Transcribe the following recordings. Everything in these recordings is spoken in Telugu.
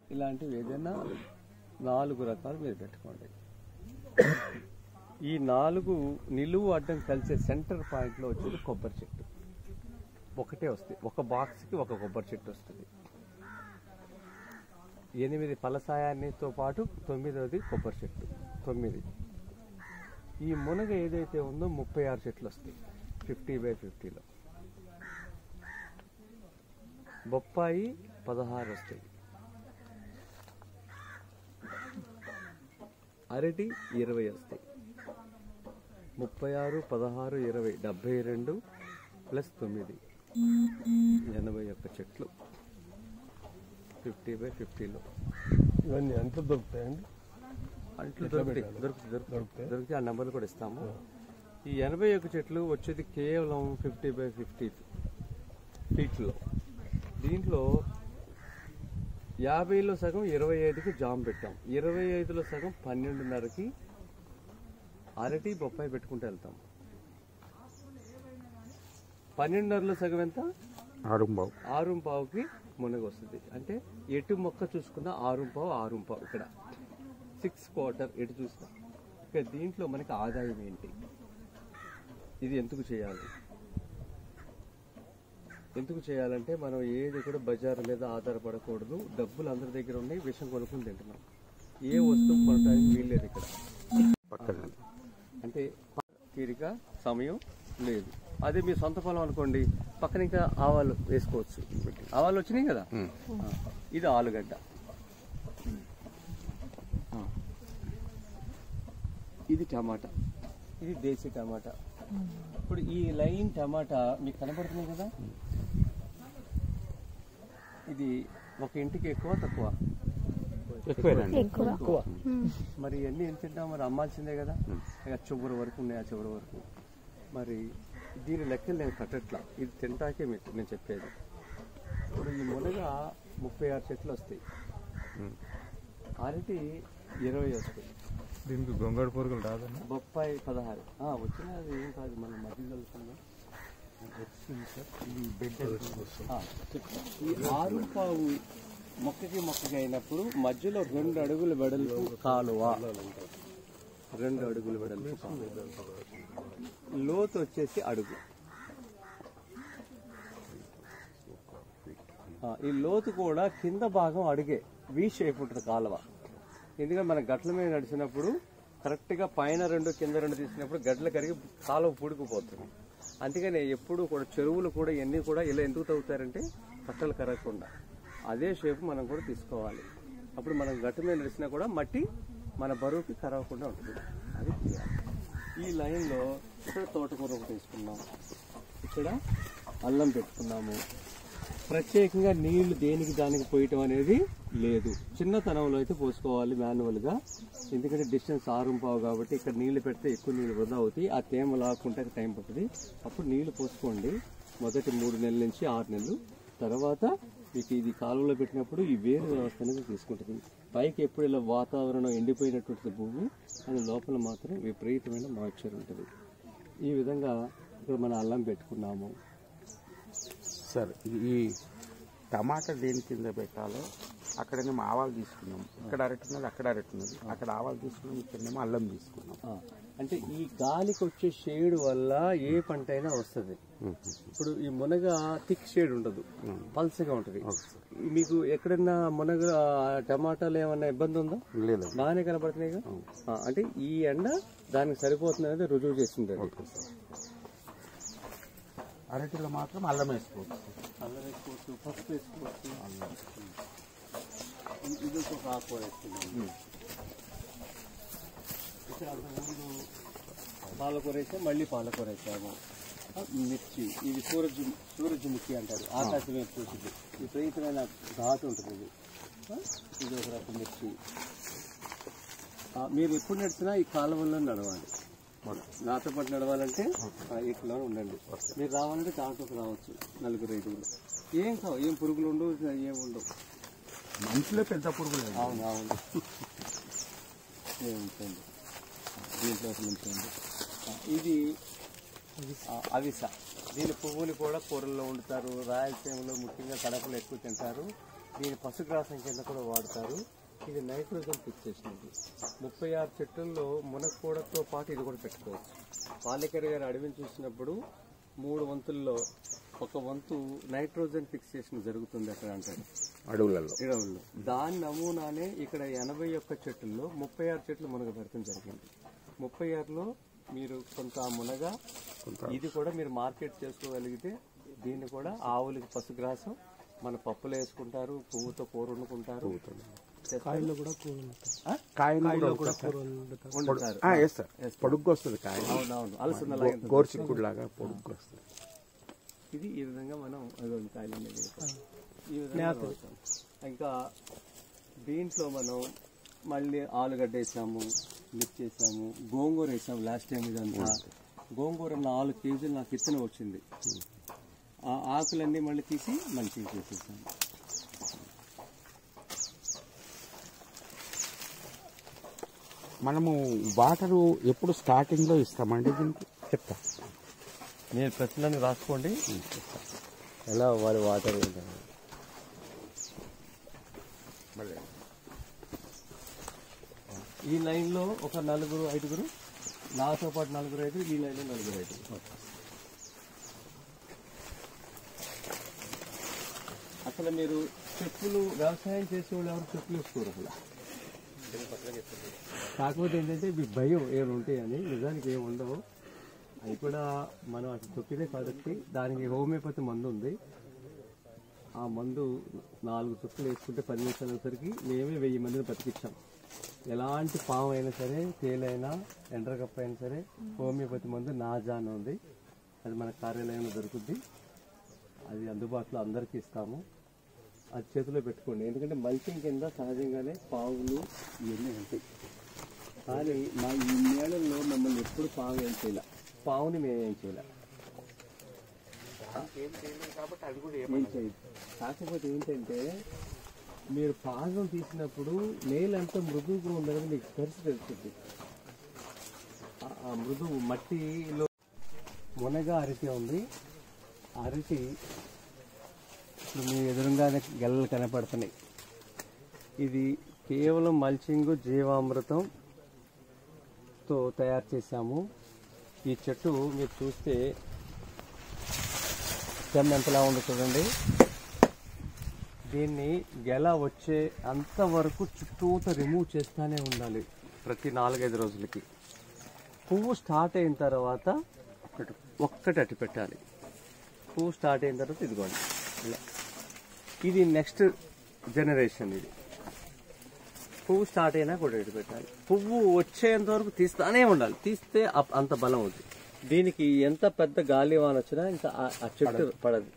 ఇలాంటివి ఏదైనా నాలుగు రకాలు మీరు పెట్టుకోండి ఈ నాలుగు నిలువు అడ్డం కలిసే సెంటర్ పాయింట్లో వచ్చేది కొబ్బరి చెట్టు ఒకటే వస్తుంది ఒక బాక్స్కి ఒక కొబ్బరి చెట్టు వస్తుంది ఎనిమిది ఫలసాయాన్నితో పాటు తొమ్మిదవది కొబ్బరి చెట్టు తొమ్మిది ఈ మునగ ఏదైతే ఉందో ముప్పై ఆరు చెట్లు వస్తాయి ఫిఫ్టీ బై ఫిఫ్టీలో బొప్పాయి పదహారు వస్తాయి అరటి ఇరవై వస్తాయి ముప్పై ఆరు పదహారు ఇరవై డెబ్బై రెండు ప్లస్ తొమ్మిది ఎనభై ఒక్క చెట్లు ఫిఫ్టీ బై ఫిఫ్టీలో ఇవన్నీ ఎంత దొరుకుతాయండి అంట్లు దొరుకుతాయి దొరుకుతాయి దొరుకుతాయి దొరికితే ఆ నెంబర్లు కూడా ఇస్తాము ఈ ఎనభై ఒక్క చెట్లు వచ్చేది కేవలం ఫిఫ్టీ బై ఫిఫ్టీ ఫీట్లో దీంట్లో యాభైలో సగం ఇరవై ఐదుకి జామ్ పెట్టాం ఇరవై ఐదులో సగం పన్నెండున్నరకి అరటి బొప్పాయి పెట్టుకుంటూ వెళ్తాం పన్నెండున్నరలో సగం ఎంత ఆరుంబావు ఆరు పావుకి మునగ వస్తుంది అంటే ఎటు మొక్క చూసుకున్నా ఆరు పావు ఆరు పావు ఇక్కడ సిక్స్ క్వార్టర్ ఎటు చూసినా ఇక దీంట్లో మనకి ఆదాయం ఏంటి ఇది ఎందుకు చేయాలి ఎందుకు చేయాలంటే మనం ఏది కూడా బజార్ మీద ఆధారపడకూడదు డబ్బులు అందరి దగ్గర ఉన్నాయి విషం కొనుక్కుని తింటున్నాం ఏ వస్తువు కొనడానికి వీల్లేదు ఇక్కడ పక్కన అంటే తీరిక సమయం లేదు అదే మీ సొంత పొలం అనుకోండి పక్కన ఇంకా ఆవాలు వేసుకోవచ్చు ఆవాలు వచ్చినాయి కదా ఆ, ఇది ఆలుగడ్డ ఆ. ఇది టమాటా ఇది దేశీ టమాటా ఇప్పుడు ఈ లైన్ టమాటా మీకు కనబడుతుంది కదా ఇది ఒక ఇంటికి ఎక్కువ తక్కువ ఎక్కువేనండి ఎక్కువ మరి ఇవన్నీ ఏం తింటాం మరి అమ్మాల్సిందే కదా ఇక చివరి వరకు ఉన్నాయి ఆ చివరి వరకు మరి దీని లెక్కలు నేను కట్టట్లా ఇది తింటాకే మీకు నేను చెప్పేది ఇప్పుడు ఈ మునగ ముప్పై ఆరు చెట్లు వస్తాయి అరటి ఇరవై వస్తాయి దీనికి గొంగళ పురుగులు రాదన్నా బొప్పాయి పదహారు ఆ, వచ్చినది ఏం కాదు మనం మధ్య కలుపుకుందాం వచ్చింది సార్ ఇది బెడ్ ఆ, చెప్తా. ఈ ఆరు పావు మొక్కకి మొక్కకి అయినప్పుడు మధ్యలో రెండు అడుగుల వెడల్పు కాలువ రెండు అడుగుల వెడల్పు కాలువ. లోతు వచ్చేసి అడుగు ఆ, ఈ లోతు కూడా కింద భాగం అడుగే వి షేప్ ఉంటుంది కాలువ ఎందుకంటే మన గట్ల మీద నడిచినప్పుడు కరెక్ట్ గా పైన రెండు కింద రెండు తీసినప్పుడు గడ్డలు కరిగి కాలువ పూడుకుపోతుంది అందుకని ఎప్పుడు కూడా చెరువులు కూడా ఇవన్నీ కూడా ఇలా ఎందుకు తవ్వుతారంటే కట్టలు కరగకుండా అదే షేప్ మనం కూడా తీసుకోవాలి అప్పుడు మనం గట్టు మీద నడిచినా కూడా మట్టి మన బరువుకి కరగకుండా ఉంటుంది అది చేయాలి ఈ లైన్లో ఇక్కడ తోటకూర ఒకటి తీసుకున్నాం ఇక్కడ అల్లం పెట్టుకున్నాము ప్రత్యేకంగా నీళ్లు దేనికి దానికి పోయటం అనేది లేదు చిన్నతనంలో అయితే పోసుకోవాలి మాన్యువల్గా ఎందుకంటే డిస్టెన్స్ ఆరు పావు కాబట్టి ఇక్కడ నీళ్లు పెడితే ఎక్కువ నీళ్లు వృధా అవుతాయి ఆ తేమ లాక్కుంటే టైం పడుతుంది అప్పుడు నీళ్లు పోసుకోండి మొదటి మూడు నెలల నుంచి ఆరు నెలలు తర్వాత మీకు ఇది కాలువలో పెట్టినప్పుడు ఈ వేరు వ్యవస్థ అనేది తీసుకుంటుంది పైకి ఎప్పుడు ఇలా వాతావరణం ఎండిపోయినటువంటి భూమి అది లోపల మాత్రం విపరీతమైన మాయిశ్చర్ ఉంటుంది ఈ విధంగా ఇక్కడ మన అల్లం పెట్టుకున్నాము సార్ ఈ టమాటా దేని కింద పెట్టాలో అక్కడనేమో ఆవాలు తీసుకున్నాం ఇక్కడ అరటి ఉన్నది అక్కడ అరటి ఉన్నది అక్కడ ఆవాలు తీసుకున్నాం ఇక్కడనేమో అల్లం తీసుకున్నాం ఆ, అంటే ఈ గాలికి వచ్చే షేడ్ వల్ల ఏ పంట అయినా వస్తుంది ఇప్పుడు ఈ మునగ థిక్ షేడ్ ఉండదు పల్సగా ఉంటుంది మీకు ఎక్కడన్నా మునగ టమాటాలు ఏమన్నా ఇబ్బంది ఉందా లేదు బాగానే కనపడుతున్నాయి అంటే ఈ ఎండ దానికి సరిపోతుంది అనేది రుజువు చేసింది అది. అరటిలో మాత్రం అల్లం వేసుకోవచ్చు అల్లం వేసుకోవచ్చు పసుపు వేసుకోవచ్చు ఇ- ఇది ఒక ఆకు వేసుకున్నాం ఇక్కడ అంతకుముందు పాలకూర వేసాం మళ్ళీ పాలకూర వేసాము ఆ, మిర్చి ఇది సూరజ్ సూరజ్ముఖి అంటారు ఆకాశం వైపు చూసింది విపరీతమైన ఘాటు ఉంటుంది ఇది ఆ, ఇది ఒక రకం మిర్చి ఆ, మీరు ఎప్పుడు నడిచినా ఈ కాలువల్లో నడవాలి నాతో పాటు నడవాలంటే ఆ, ఇట్లా ఉండండి మీరు రావాలంటే దాంట్లోకి రావచ్చు నలుగురు ఐదుగురు ఏం కావు ఏం పురుగులు ఉండవు ఏం ఉండవు మనుషులే పెద్ద పురుగులు లేదు. అవును అవును ఏముంటుంది దీంట్లో ఉంచండి ఆ, ఇది ఆ, అవిస దీని పువ్వుని కూడా కూరల్లో వండుతారు రాయలసీమలో ముఖ్యంగా కడపలో ఎక్కువ తింటారు దీని పశుగ్రాసం కింద కూడా వాడతారు ఇది నైట్రోజన్ ఫిక్సేషన్ ఇది ముప్పై ఆరు చెట్టుల్లో మునక్కూడతో పాటు ఇది కూడా పెట్టుకోవచ్చు పాలేకర్ గారు అడవిని చూసినప్పుడు మూడు వంతుల్లో ఒక వంతు నైట్రోజన్ ఫిక్సేషన్ జరుగుతుంది అక్కడ అంటారు అడవులలో ఇడవుల్లో దాని నమూనానే ఇక్కడ ఎనభై ఒక్క చెట్టుల్లో ముప్పై ఆరు చెట్లు మునగ పెడతాం జరిగింది ముప్పై ఆరులో మీరు కొంత మునగ ఇది కూడా మీరు మార్కెట్ చేసుకోగలిగితే దీన్ని కూడా ఆవులకి పశుగ్రాసం మన పప్పులు వేసుకుంటారు పువ్వుతో కూర వండుకుంటారు కాయల్లో కూడా కూర ఆ? కాయలు కూడా కూర వండుతారు. వండుతారు ఆ, ఎస్ సార్ పొడుగ్గా వస్తుంది కాయ అవునవును అలసిన లాగా గోరుచిక్కుడు లాగా పొడుగ్గా వస్తుంది ఇది ఈ విధంగా మనం అదిగోండి కాయలు ఉన్నాయి దీంట్లో. ఈ విధంగా వాడతాం. ఇంకా దీంట్లో మనం మళ్ళీ ఆలుగడ్డ వేసాము మిర్చి వేసాము గోంగూర వేసాము లాస్ట్ టైం ఇదంతా గోంగూర నాలుగు కేజీలు నాకు ఇత్తనం వచ్చింది ఆ ఆకులన్నీ మళ్ళీ తీసి మంచిగా చేసేసాము మనము వాటరు ఎప్పుడు స్టార్టింగ్ లో ఇస్తామండి దీనికి చెప్తా నేను ప్రశ్నలను రాసుకోండి ఎలా వారి వాటర్ ఈ లైన్లో ఒక నలుగురు ఐదుగురు నాతో పాటు నలుగురు ఐదు ఈ లైన్లో నలుగురు ఐదు అసలు మీరు చెప్పులు వ్యవసాయం చేసే వాళ్ళు ఎవరు చెప్పులు వేసుకోరు అసలు కాకపోతే ఏంటంటే మీకు భయం ఏమి ఉంటాయని నిజానికి ఏమి ఉండవు అవి కూడా మనం అటు తొక్కిదే కాబట్టి దానికి హోమియోపతి మందు ఉంది ఆ మందు నాలుగు చుక్కలు వేసుకుంటే పది నిమిషాల సరికి మేమే వెయ్యి మందిని బతికిచ్చాం ఎలాంటి పాము అయినా సరే తేలైనా ఎండ్రకప్ప అయినా సరే హోమియోపతి మందు నాజా అని ఉంది అది మన కార్యాలయంలో దొరుకుద్ది అది అందుబాటులో అందరికీ ఇస్తాము అది చేతిలో పెట్టుకోండి ఎందుకంటే మల్చింగ్ కింద సహజంగానే పావులు ఇవన్నీ ఉంటాయి కానీ మా ఈ నేలల్లో మమ్మల్ని ఎప్పుడు పాము ఏం చేయాల పావుని మేము ఏం చేయాల కాబట్టి అది కూడా ఏం చేయదు కాకపోతే ఏంటంటే మీరు పాదం తీసినప్పుడు నేల ఎంత మృదువుగా ఉందని మీకు తెలిసి తెలుస్తుంది ఆ- ఆ మృదువు మట్టిలో మునగ అరటి ఉంది అరటి ఇప్పుడు మీ ఎదురుగానే గెల్లలు కనపడుతున్నాయి ఇది కేవలం మల్చింగ్ జీవామృతంతో తయారు చేశాము ఈ చెట్టు మీరు చూస్తే స్టెమ్ ఎంతలా ఉంది చూడండి దీన్ని గెల వచ్చే అంతవరకు చుట్టూత రిమూవ్ చేస్తూనే ఉండాలి ప్రతి నాలుగైదు రోజులకి పువ్వు స్టార్ట్ అయిన తర్వాత ఒక్కటి అట్టి పెట్టాలి పువ్వు స్టార్ట్ అయిన తర్వాత ఇదిగోండి ఇలా ఇది నెక్స్ట్ జనరేషన్ ఇది పువ్వు స్టార్ట్ అయినా కూడా ఇటు పెట్టాలి పువ్వు వచ్చేంత వరకు తీస్తానే ఉండాలి తీస్తే అప్- అంత బలం ఉంది దీనికి ఎంత పెద్ద గాలి వాన వచ్చినా ఇంకా ఆ- ఆ చెట్టు పడదు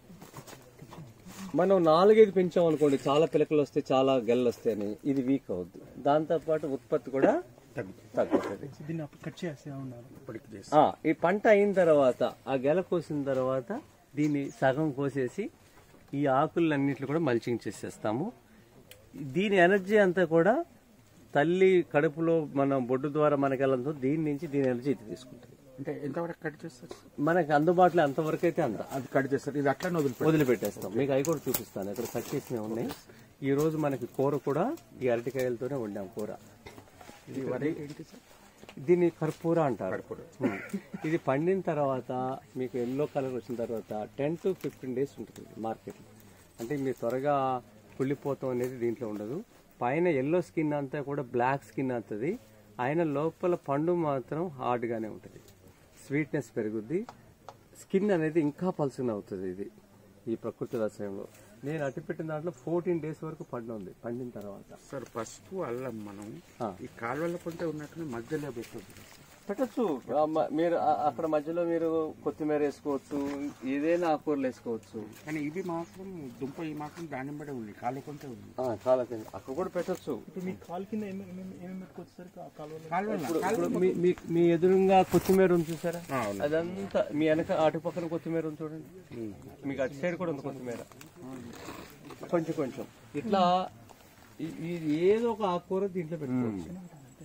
మనం నాలుగైదు పెంచాం అనుకోండి చాలా పిలకలు వస్తే చాలా గెల్లు వస్తాయని ఇది వీక్ అవుద్ది దాంతో పాటు ఉత్పత్తి కూడా తగ్గుతుంది దీన్ని అప్పుడు కట్ చేస్తే ఉండాలి ఇప్పటికి చేసి ఆ, ఈ పంట అయిన తర్వాత ఆ గెల కోసిన తర్వాత దీన్ని సగం కోసేసి ఈ ఆకులన్నింటిని కూడా మల్చింగ్ చేసేస్తాము దీని ఎనర్జీ అంతా కూడా తల్లి కడుపులో మన బొడ్డు ద్వారా మనకి వెళ్ళడంతో దీని నుంచి దీని ఎనర్జీ ఇది తీసుకుంటుంది అంటే ఎంతవరకు కట్ చేస్తారు మనకి అందుబాటులో ఎంతవరకు అయితే అంత అది కట్ చేస్తారు ఇది అట్లా వదిలిపెట్టారు వదిలిపెట్టేస్తాం మీకు అవి కూడా చూపిస్తాను ఇక్కడ కట్ చేసినవి ఉన్నాయి ఈ రోజు మనకి కూర కూడా ఈ అరటికాయలతోనే వండాం కూర ఇది వరి ఏంటి సార్ దీన్ని కర్పూర అంటారు ఉం. ఇది పండిన తర్వాత మీకు ఎల్లో కలర్ వచ్చిన తర్వాత టెన్ టు ఫిఫ్టీన్ డేస్ ఉంటుంది మార్కెట్లో అంటే మీరు త్వరగా కుళ్ళిపోతాం అనేది దీంట్లో ఉండదు పైన ఎల్లో స్కిన్ అంతా కూడా బ్లాక్ స్కిన్ అవుతుంది ఆయన లోపల పండు మాత్రం హార్డ్గానే ఉంటుంది స్వీట్నెస్ పెరుగుద్ది స్కిన్ అనేది ఇంకా పల్సన్ అవుతుంది ఇది ఈ ప్రకృతి వ్యవసాయంలో నేను అట్టి పెట్టిన దాంట్లో ఫోర్టీన్ డేస్ వరకు పండు ఉంది పండిన తర్వాత సార్ పసుపు అల్లం మనం ఆ. ఈ కాలువల పంట ఉన్నట్టు మధ్యలో పెట్టదు పెట్టచ్చు ఆ మ- మీరు ఆ- అక్కడ మధ్యలో మీరు కొత్తిమీర వేసుకోవచ్చు ఏదైనా ఆకుకూరలు వేసుకోవచ్చు కానీ ఇవి మాత్రం దుంప ఈ మాత్రం దానింబడే ఉంది కాలువ పంటే ఉంది చాలా అక్కడ కూడా పెట్టచ్చు ఇప్పుడు మీ కాలు కింద ఏమేమి ఏమేమి- ఏమేమి పెట్టుకోవచ్చు సార్ ఆ కాలువలో కాలువల ఇప్పుడు మీ- మీ- మీ ఎదురుగా కొత్తిమీర ఉంది చూసారా ఆ, అవును. అదంతా మీ వెనక అటు పక్కన కొత్తిమీర ఉంది చూడండి మీకు అటు సైడ్ కూడా ఉంది కొత్తిమీర కొంచెం కొంచెం ఇట్లా ఈ- ఈ ఏదో ఒక ఆకుకూర దీంట్లో పెట్టుకోవచ్చు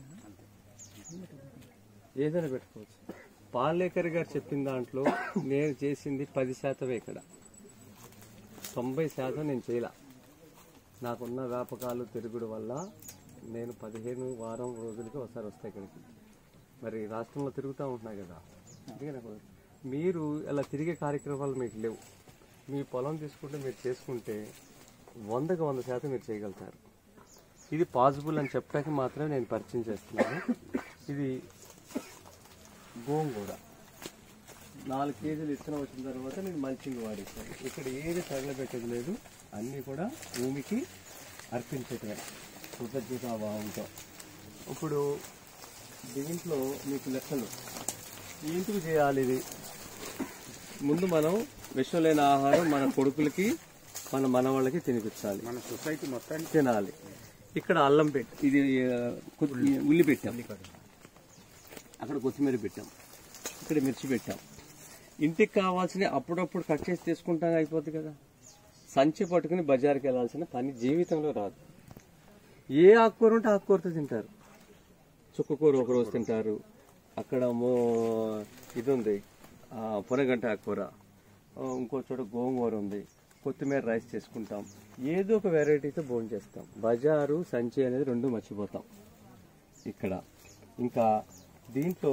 ఏదైనా పెట్టుకోవచ్చు పాలేకర్ గారు చెప్పిన దాంట్లో నేను చేసింది పది శాతమే ఇక్కడ తొంభై శాతం నేను చేయలే నాకున్న వ్యాపకాలు తిరుగుడు వల్ల నేను పదిహేను వారం రోజులకి ఒకసారి వస్తాయి ఇక్కడికి మరి రాష్ట్రంలో తిరుగుతూ ఉంటున్నాయి కదా అందుకే నాకు మీరు అలా తిరిగే కార్యక్రమాలు మీకు లేవు మీ పొలం తీసుకుంటే మీరు చేసుకుంటే వందకు వంద శాతం మీరు చేయగలుగుతారు ఇది పాసిబుల్ అని చెప్పడానికి మాత్రమే నేను పరిచయం చేస్తున్నాను ఇది గోంగూర నాలుగు కేజీలు ఇత్తనం వచ్చిన తర్వాత నేను మల్చింగ్ వాడేసాను ఇక్కడ ఏది తగలబెట్టేది లేదు అన్నీ కూడా భూమికి అర్పించటమే కృతజ్ఞత భావంతో ఇప్పుడు దీంట్లో మీకు లెక్కలు ఎందుకు చేయాలి ఇది ముందు మనం విషం లేని ఆహారం మన కొడుకులకి మన మనవాళ్ళకి తినిపించాలి మన సొసైటీ మొత్తానికి తినాలి ఇక్కడ అల్లం పెట్టి ఇది ఆ, కొద్ది- ఉల్లి పెట్టాం అక్కడ కొత్తిమీర పెట్టాం ఇక్కడ మిర్చి పెట్టాం ఇంటికి కావాల్సిన అప్పుడప్పుడు కట్ చేసి తీసుకుంటాం అయిపోతుంది కదా సంచి పట్టుకుని బజార్కి వెళ్ళాల్సిన పని జీవితంలో రాదు ఏ ఆకుకూర ఉంటే ఆకుకూరతో తింటారు చుక్కకూర ఒక రోజు తింటారు అక్కడ మో ఇది ఉంది ఆ, పొనగంట ఆకుకూర ఆ, ఇంకో చోట గోంగూర ఉంది కొత్తిమీర రైస్ చేసుకుంటాం ఏదో ఒక వెరైటీతో భోజనం చేస్తాం బజారు సంచి అనేది రెండు మర్చిపోతాం ఇక్కడ ఇంకా దీంట్లో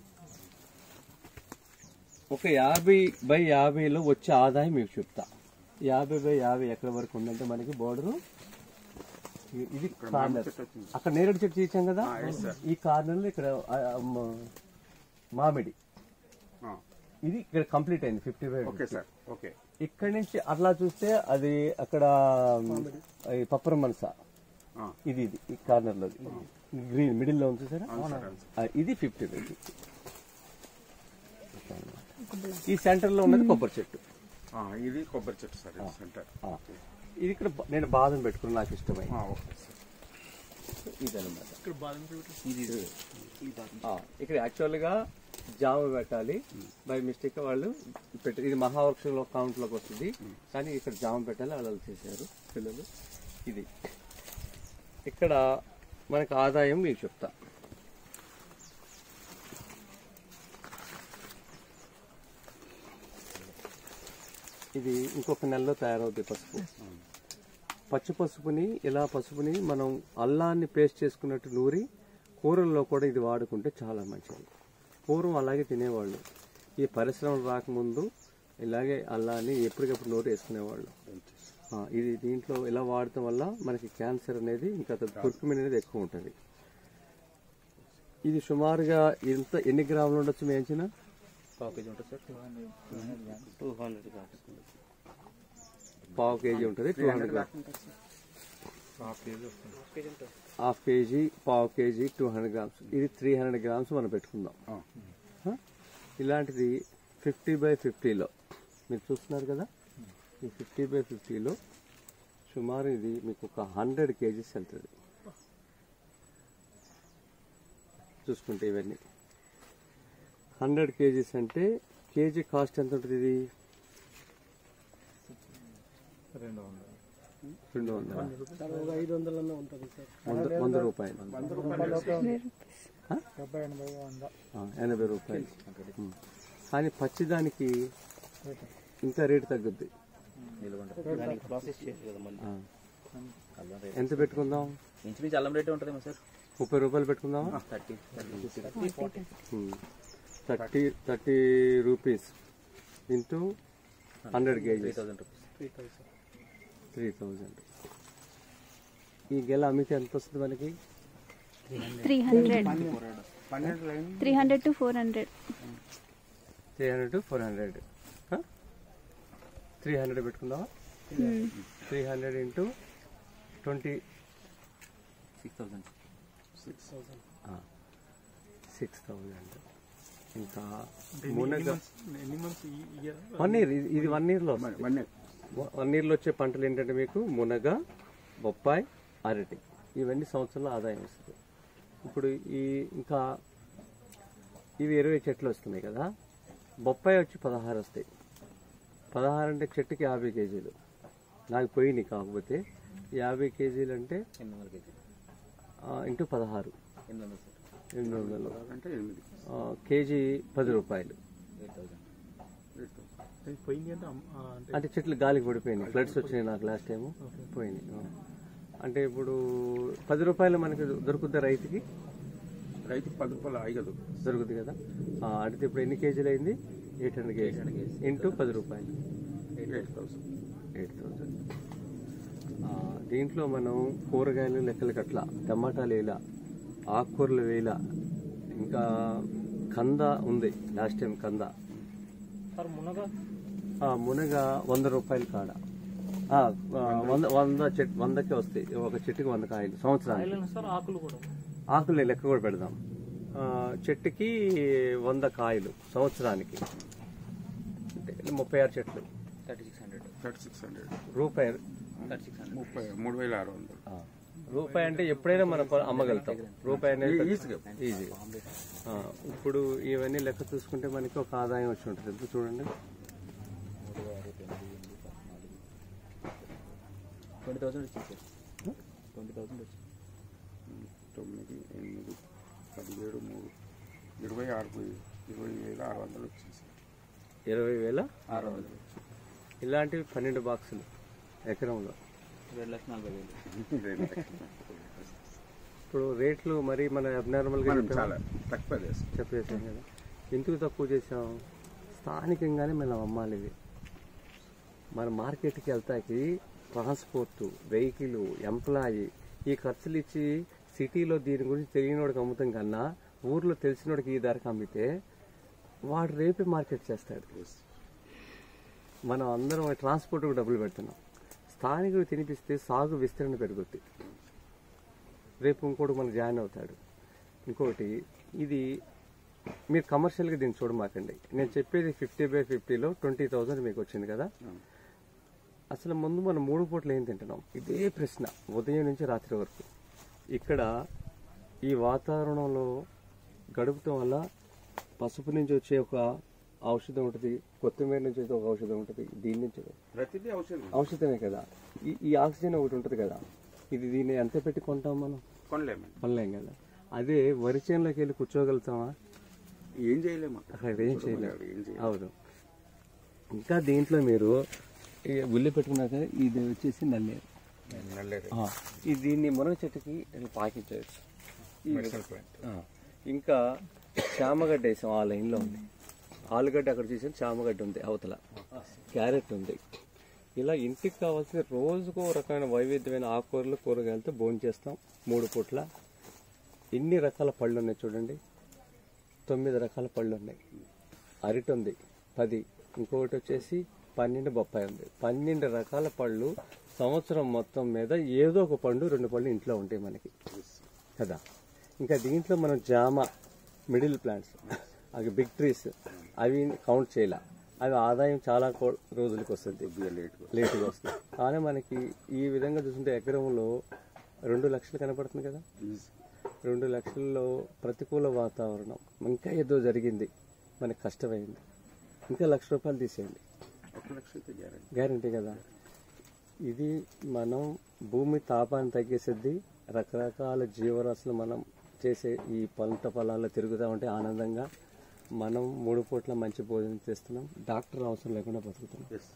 ఒక యాభై బై యాభైలో వచ్చే ఆదాయం మీకు చెప్తా యాభై బై యాభై ఎక్కడ వరకు ఉందంటే మనకి బోర్డరు ఇది కార్నర్ అక్కడ నేరేడు చెట్టు తీసాం కదా ఈ కార్నర్ లో ఇక్కడ ఆ, ఆ, మ- మామిడి ఆ, ఇది ఇక్కడ కంప్లీట్ అయింది fifty five okay sir okay ఇక్కడ నుంచి అట్లా చూస్తే అది అక్కడ ఈ పప్పరం మనస ఆ, ఇది ఇది ఈ కార్నర్ లో గ్రీన్ మిడిల్ లో ఉంది చూసారా అవును సార్, అవును ఆ, ఇది ఫిఫ్టీ ఫైవ్ ఈ సెంటర్ లో ఉన్నది కొబ్బరి చెట్టు ఆ, ఇది కొబ్బరి చెట్టు సార్ ఇది సెంటర్ ఆ, ఇది ఇక్కడ బ- నేను బాదం పెట్టుకుని నాకు ఇష్టమై ఆ, ఓకే సార్ ఇదన్నమాట ఇక్కడ బాదం ఆ, ఇక్కడ యాక్చువల్ గా జామ పెట్టాలి బై మిస్టేక్ వాళ్ళు పెట్టారు ఇది మహావృక్షంలో కౌంట్ లోకి వస్తుంది కానీ ఇక్కడ జామ పెట్టాలి అలా చేశారు పిల్లలు ఇది ఇక్కడ మనకు ఆదాయం మీకు చెప్తా ఇది ఇంకొక నెలలో తయారవుతుంది పసుపు పచ్చి పసుపుని ఇలా పసుపుని మనం అల్లాన్ని పేస్ట్ చేసుకున్నట్టు నూరి కూరల్లో కూడా ఇది వాడుకుంటే చాలా మంచిది పూర్వం అలాగే తినేవాళ్ళు ఈ పరిశ్రమలు రాకముందు ఇలాగే అల్లాన్ని ఎప్పటికప్పుడు నోరు వేసుకునేవాళ్ళు ఆ, ఇది దీంట్లో ఇలా వాడటం వల్ల మనకి క్యాన్సర్ అనేది ఇంకా కుర్కుమిన్ అనేది ఎక్కువ ఉంటుంది ఇది సుమారుగా ఇంత ఎన్ని గ్రాములు ఉండొచ్చు మేంచిన పావు కేజీ ఉంటుంది two hundred gram half kg పావు కేజీ టూ హండ్రెడ్ గ్రామ్స్ ఇది త్రీ హండ్రెడ్ గ్రామ్స్ మనం పెట్టుకుందాం ఆ, హ? ఇలాంటిది ఫిఫ్టీ బై ఫిఫ్టీలో మీరు చూస్తున్నారు కదా ఈ ఫిఫ్టీ బై ఫిఫ్టీలో సుమారు ఇది మీకు ఒక హండ్రెడ్ కేజీస్ వెళ్తుంది చూసుకుంటే ఇవన్నీ హండ్రెడ్ కేజీస్ అంటే కేజీ కాస్ట్ ఎంత ఉంటుంది ఇది రెండు వందల ఐదు వందలన్నా ఉంటుంది సార్ వంద వంద రూపాయలు డెబ్బై ఎనభై వంద ఆ, ఎనభై రూపాయలు ఉం. కానీ పచ్చిదానికి ఇంకా రేటు తగ్గుద్ది ఆ. ఎంత పెట్టుకుందాం ఇంచుమించు అల్లం రేటే ఉంటుందేమో సార్ ముప్పై రూపాయలు పెట్టుకుందామా thirty thirty thirty rupees into hundred kgs thousand rupees three thousand three thousand ఈ గెల అమ్మితే ఎంత వస్తుంది మనకి త్రీ హండ్రెడ్ పన్నెండు line three hundred to four hundred three hundred to four hundred three hundred పెట్టుకుందామా three hundred into twenty six thousand six thousand six thousand ఇంకా మునగ ఎన్ని మంత్స్ ఇయర్ వన్ ఇయర్ ఇది వన్ ఇయర్లో వన్ వన్ ఇయర్లో వచ్చే పంటలు ఏంటంటే మీకు మునగ బొప్పాయి అరటి ఇవన్నీ సంవత్సరంలో ఆదాయం వస్తుంది ఇప్పుడు ఈ ఇంకా ఇవి ఇరవై చెట్లు వస్తున్నాయి కదా బొప్పాయి వచ్చి పదహారు వస్తాయి పదహారు అంటే చెట్టుకి యాభై కేజీలు నాకు పోయినాయి కాకపోతే యాభై కేజీలు అంటే ఎనిమిది వందల కేజీ ఆ, ఇంటూ పదహారు ఎనిమిది వందలు సార్ ఎనిమిది వందలు అంటే ఎనిమిది ఆ, కేజీ పది రూపాయలు ఎయిట్ థౌసండ్ అది పోయింది అంటే అమ్- ఆ, అంటే అంటే చెట్లు గాలికి పడిపోయినాయి ఫ్లడ్స్ వచ్చినాయి నాకు లాస్ట్ టైం పోయినాయి ఆ. అంటే ఇప్పుడు పది రూపాయలు మనకి దొరుకుద్ది రైతుకి రైతు పది రూపాయలు ఆగదు దొరుకుతుంది కదా ఆ, అంటే ఇప్పుడు ఎన్ని కేజీలు అయింది ఎయిట్ హండ్రెడ్ కేజీ ఇంటూ పది రూపాయలు ఎయిట్ థౌసండ్ ఎయిట్ థౌజండ్ దీంట్లో మనం కూరగాయలు లెక్కలకి అట్లా టమాటాలు వేల ఆకుకూరలు వేల ఇంకా కంద ఉంది లాస్ట్ టైం కంద సార్ మునగ ఆ, మునగ వంద రూపాయలు కాడ ఆ, ఆ, వంద వంద చెట్ వందకే వస్తాయి ఒక చెట్టుకి వంద కాయలు సంవత్సరానికి కాయలు సార్ ఆకులు కూడా ఆకులు లెక్క కూడా పెడదాం ఆ, చెట్టుకి వంద కాయలు సంవత్సరానికి అంటే ముప్పై ఆరు చెట్లు thirty six hundred thirty six hundred రూపాయి థర్టీ సిక్స్ హండ్రెడ్ ముప్పై మూడు వేల ఆరు వందలు ఆ, రూపాయి అంటే ఎప్పుడైనా మనం కొ- అమ్మగలుగుతాం రూపాయి అనేది ఈజీగా. ఈజీ ఆ, ఇప్పుడు ఇవన్నీ లెక్క చూసుకుంటే మనకి ఒక ఆదాయం వచ్చి ఉంటుంది ఇప్పుడు చూడండి ట్వంటీ థౌసండ్ వచ్చింది సార్ ట్వంటీ థౌసండ్ వచ్చింది తొమ్మిది ఎనిమిది పదిహేడు మూడు ఇరవై ఆరు పోయి ఇరవై వేల ఆరు వందలు వచ్చింది సార్ ఇరవై వేల ఆరు వందలు ఇలాంటివి పన్నెండు బాక్సులు ఎకరంలో రెండు లక్షల నలభై వేలు రెండు లక్షలు. ఇప్పుడు రేట్లు మరి మన అబ్నార్మల్గా మనం చాలా తక్కువ చేస్తాం చెప్పేసాం కదా ఎందుకు తక్కువ చేసాం స్థానికంగానే మనం అమ్మాలి ఇవి మన మార్కెట్కి వెళ్తాకి ట్రాన్స్పోర్ట్ వెహికల్ ఎంప్లాయీ ఈ ఖర్చులు ఇచ్చి సిటీలో దీని గురించి తెలియనివాడికి అమ్ముతాం కన్నా ఊర్లో తెలిసినోడికి ఈ ధరకు అమ్మితే వాడు రేపే మార్కెట్ చేస్తాడు మనం అందరం ట్రాన్స్పోర్ట్కి డబ్బులు పెడుతున్నాం స్థానికుడు తినిపిస్తే సాగు విస్తరణ పెరుగుద్ది రేపు ఇంకోటి మనకు జాయిన్ అవుతాడు ఇంకోటి ఇది మీరు కమర్షియల్గా దీన్ని చూడమాకండి నేను చెప్పేది ఫిఫ్టీ బై ఫిఫ్టీలో ట్వంటీ థౌజండ్ మీకు వచ్చింది కదా అసలు ముందు మనం మూడు పూటలు ఏం తింటున్నాం ఇదే ప్రశ్న ఉదయం నుంచి రాత్రి వరకు ఇక్కడ ఈ వాతావరణంలో గడపటం వల్ల పసుపు నుంచి వచ్చే ఒక ఔషధం ఉంటుంది కొత్తిమీర నుంచి వచ్చే ఒక ఔషధం ఉంటుంది దీని నుంచి ప్రతిదీ ఔషధం ఔషధమే కదా ఈ ఈ ఆక్సిజన్ ఒకటి ఉంటుంది కదా ఇది దీన్ని ఎంత పెట్టి కొంటాం మనం కొనలేమండి కొనలేం కదా అదే వరి చేనులోకి వెళ్ళి కూర్చోగలుగుతామా ఏం చేయలేము అక్కడ అక్కడ ఏం చేయలేము ఏం చేయలేము అవును ఇంకా దీంట్లో మీరు ఈ ఉల్లి పెట్టుకున్నాక ఇది వచ్చేసి నల్లేరు నల్లేరు ఆ, ఈ దీన్ని మునగ చెట్టుకి ఇట్లా పాకించవచ్చు ఈ మెడిసిన్ ప్లాంట్ ఆ, ఇంకా చామగడ్డ వేసాం ఆ లైన్లో ఉంది ఆలుగడ్డ అక్కడ చూసాం చామగడ్డ ఉంది అవతల క్యారెట్ ఉంది ఇలా ఇంటికి కావాల్సిన రోజుకో రకమైన వైవిధ్యమైన ఆకుకూరలు కూరగాయలతో భోజనం చేస్తాం మూడు పూట్ల ఎన్ని రకాల పళ్ళు ఉన్నాయి చూడండి తొమ్మిది రకాల పళ్ళు ఉన్నాయి అరటి ఉంది పది ఇంకొకటి వచ్చేసి పన్నెండు బొప్పాయి ఉంది పన్నెండు రకాల పళ్ళు సంవత్సరం మొత్తం మీద ఏదో ఒక పండు రెండు పళ్ళు ఇంట్లో ఉంటాయి మనకి కదా ఇంకా దీంట్లో మనం జామ మిడిల్ ప్లాంట్స్ అవి బిగ్ ట్రీస్ అవి కౌంట్ చేయాల అవి ఆదాయం చాలా కో- రోజులకి వస్తుంది లేటుగా వస్తుంది కానీ మనకి ఈ విధంగా చూస్తుంటే ఎకరంలో రెండు లక్షలు కనపడుతుంది కదా రెండు లక్షల్లో ప్రతికూల వాతావరణం ఇంకా ఏదో జరిగింది మనకి కష్టమైంది ఇంకా లక్ష రూపాయలు తీసేయండి ఒక లక్ష అయితే గ్యారెంటీ గ్యారంటీ కదా ఇది మనం భూమి తాపాన్ని తగ్గేసేది రకరకాల జీవరాశులు మనం చేసే ఈ పంట పొలాల్లో తిరుగుతూ ఉంటే ఆనందంగా మనం మూడు పూట్ల మంచి భోజనం చేస్తున్నాం డాక్టర్ అవసరం లేకుండా బతుకుతున్నాం ఎస్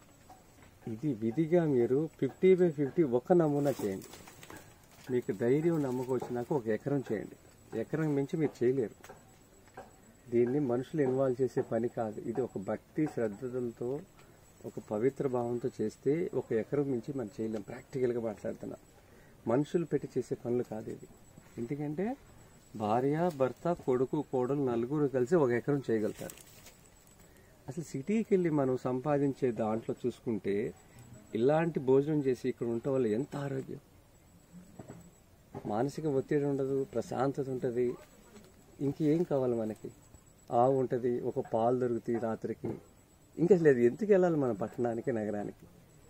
ఇది విధిగా మీరు ఫిఫ్టీ బై ఫిఫ్టీ ఒక్క నమూనా చేయండి మీకు ధైర్యం నమ్మకం వచ్చినాక ఒక ఎకరం చేయండి ఎకరం మించి మీరు చేయలేరు దీన్ని మనుషులు ఇన్వాల్వ్ చేసే పని కాదు ఇది ఒక భక్తి శ్రద్ధలతో ఒక పవిత్ర భావంతో చేస్తే ఒక ఎకరం మించి మనం చేయలేం ప్రాక్టికల్గా మాట్లాడుతున్నా మనుషులు పెట్టి చేసే పనులు కాదు ఇది ఎందుకంటే భార్య భర్త కొడుకు కోడలు నలుగురు కలిసి ఒక ఎకరం చేయగలుగుతారు అసలు సిటీకి వెళ్ళి మనం సంపాదించే దాంట్లో చూసుకుంటే ఇలాంటి భోజనం చేసి ఇక్కడ ఉండటం వల్ల ఎంత ఆరోగ్యం మానసిక ఒత్తిడి ఉండదు ప్రశాంతత ఉంటుంది ఇంకేం కావాలి మనకి ఆవు ఉంటుంది ఒక పాలు దొరుకుతాయి రాత్రికి ఇంకా లేదు ఎందుకు వెళ్ళాలి మన పట్టణానికి నగరానికి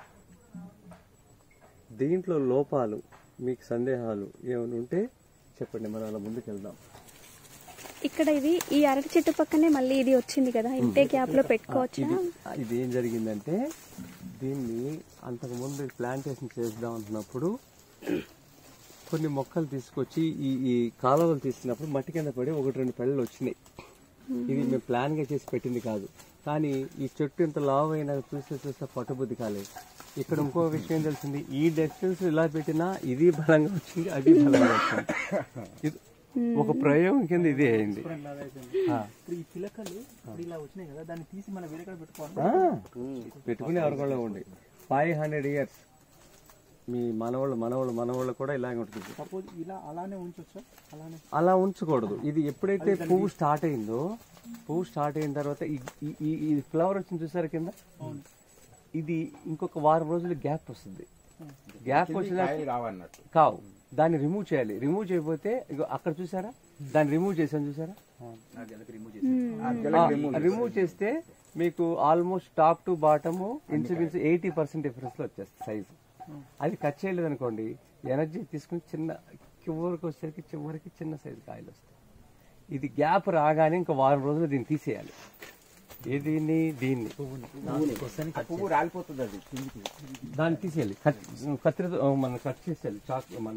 దీంట్లో లోపాలు మీకు సందేహాలు ఏమైనా ఉంటే చెప్పండి మనం అలా ముందుకు వెళ్దాం ఇక్కడ ఇది ఈ అరటి చెట్టు పక్కనే మళ్ళీ ఇది వచ్చింది కదా ఇంతే గ్యాప్ లో పెట్టుకోవచ్చా ఇది ఇది ఏం జరిగిందంటే దీన్ని అంతకుముందు ప్లాంటేషన్ చేద్దాం అంటున్నప్పుడు కొన్ని మొక్కలు తీసుకొచ్చి ఈ ఈ కాలువలు తీసినప్పుడు మట్టి కింద పడి ఒకటి రెండు పెళ్ళలు వచ్చినాయి ఇది మేము ప్లాన్ గా చేసి పెట్టింది కాదు కానీ ఈ చెట్టు ఇంత లావు అయినా చూస్తే చూస్తే పట్టుబుద్ధి కాలేదు ఇక్కడ ఇంకో విషయం తెలిసింది ఈ డిస్టెన్స్ ఇలా పెట్టినా ఇది బలంగా వచ్చింది అది బలంగా వచ్చింది ఇది ఒక ప్రయోగం కింద ఇది అయింది లాగా అయిపోయింది. ఆ. ఇప్పుడు ఈ పిలకలు ఇప్పుడు ఇలా వచ్చినాయి కదా దాన్ని తీసి మనం వేరే కాడ పెట్టుకోవాలి ఆ, పెట్టుకునే అవకాశం ఉండి ఫైవ్ హండ్రెడ్ ఇయర్స్ మీ మనవాళ్ళు మనవాళ్ళు మనవాళ్ళు కూడా ఇలాగే ఉంటుంది సపోజ్ ఇలా అలానే ఉంచొచ్చా అలానే అలా ఉంచకూడదు ఇది ఎప్పుడైతే పువ్వు స్టార్ట్ అయిందో పువ్వు స్టార్ట్ అయిన తర్వాత ఈ- ఈ- ఈ ఈ ఫ్లవర్ వచ్చింది చూసారు కింద ఇది ఇంకొక వారం రోజులు గ్యాప్ వస్తుంది గ్యాప్ వచ్చిన కాయలు రావన్నట్టు కావు దాన్ని రిమూవ్ చేయాలి రిమూవ్ చేయకపోతే ఇగో అక్కడ చూసారా దాన్ని రిమూవ్ చేశాను చూసారా రిమూవ్ చేస్తే మీకు ఆల్మోస్ట్ టాప్ టు బాటమ్ ఇంచుమించు ఎయిటీ పర్సెంట్ డిఫరెన్స్ లో వచ్చేస్తుంది సైజు అది కట్ చేయలేదు అనుకోండి ఎనర్జీ తీసుకుని చిన్న చివరికి వచ్చేసరికి చివరికి చిన్న సైజు కాయలు వస్తాయి ఇది గ్యాప్ రాగానే ఇంకా వారం రోజులు దీన్ని తీసేయాలి ఏ దీన్ని దీన్ని ఆ పువ్వు రాలిపోతుంది అది కిందికి దాన్ని తీసేయాలి కట్- కత్తిరితో మనం కట్ చేసేయాలి చాక్ మన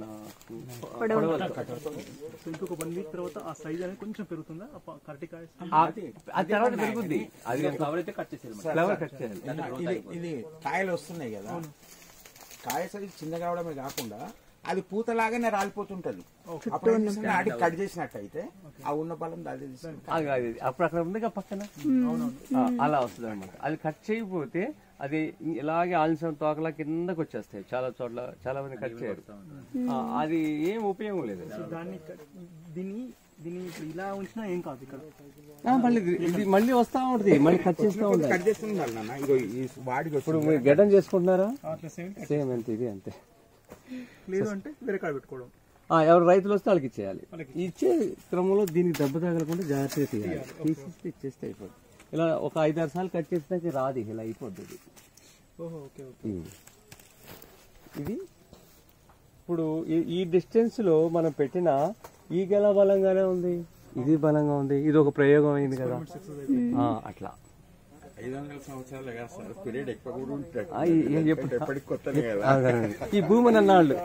సో ఇంకొక వన్ వీక్ తర్వాత ఆ సైజ్ అనేది కొంచెం పెరుగుతుందా కరెక్ట్ కాయ ఆ- అది తర్వాత పెరుగుద్ది అది ఫ్లవర్ అయితే కట్ చేసేది ఫ్లవర్ కట్ చేయాలి ఇది ఇది కాయలు వస్తున్నాయి కదా కాయ సైజు చిన్నగా అవడమే కాకుండా అది పూతలాగానే రాలిపోతుంటది అప్పుడు ఏం చేస్తుంది? ఆడికి కట్ చేసినట్టు అయితే ఆ ఉన్న బలం అదే తీసుకుంటుంది. అది కాదు ఇది. అప్పుడు అక్కడ ఉందిగా పక్కన ఆ, అలా వస్తుంది అనమాట అది కట్ చేయకపోతే అది ఇలాగే ఆలస్యం తోకలా కిందకు వచ్చేస్తాయి చాలా చోట్ల చాలా మంది కట్ చేయరు ఆ, అది ఏం ఉపయోగం లేదు దాన్ని క- దీన్ని దీన్ని ఇప్పుడు ఇలా ఉంచినా ఏం కాదు ఇక్కడ ఆ, మళ్ళీ ఇది- ఇది మళ్ళీ వస్తా ఉంటది మళ్ళీ కట్ చేస్తూ ఉండాలి కట్ చేస్తున్నారు నాన్న ఇగో ఈ వాడికి ఇప్పుడు మీరు గడ్డం చేసుకుంటున్నారా అట్లా సేమ్ సేమ్ అంతే ఇది అంతే లేదు అంటే వేరే కాడ పెట్టుకోవడం ఆ, ఎవరు రైతులు వస్తే వాళ్ళకి ఇచ్చేయాలి ఇచ్చే క్రమంలో దీనికి దెబ్బ తగలకుండా జాగ్రత్తగా తీయాలి తీసేస్తే ఇచ్చేస్తే అయిపోతుంది ఇలా ఒక ఐదారు సార్లు కట్ చేస్తే రాదు ఇలా అయిపోద్ది ఇది. ఓహో ఓకే ఓకే ఉమ్. ఇది ఇప్పుడు ఈ- ఈ డిస్టెన్స్ లో మనం పెట్టిన ఈ గెల బలంగానే ఉంది ఇది బలంగా ఉంది ఇది ఒక ప్రయోగం అయింది కదా ఆ, అట్లా ఐదు వందల సంవత్సరాలు కదా సార్ పీరియడ్ ఎక్కువ కూడా ఉంటుంది ఆ, ఈ- ఈ- ఎప్పుడు- ఎప్పటికి కొత్తనే కదా అదే. ఈ భూమి అన్నాళ్ళు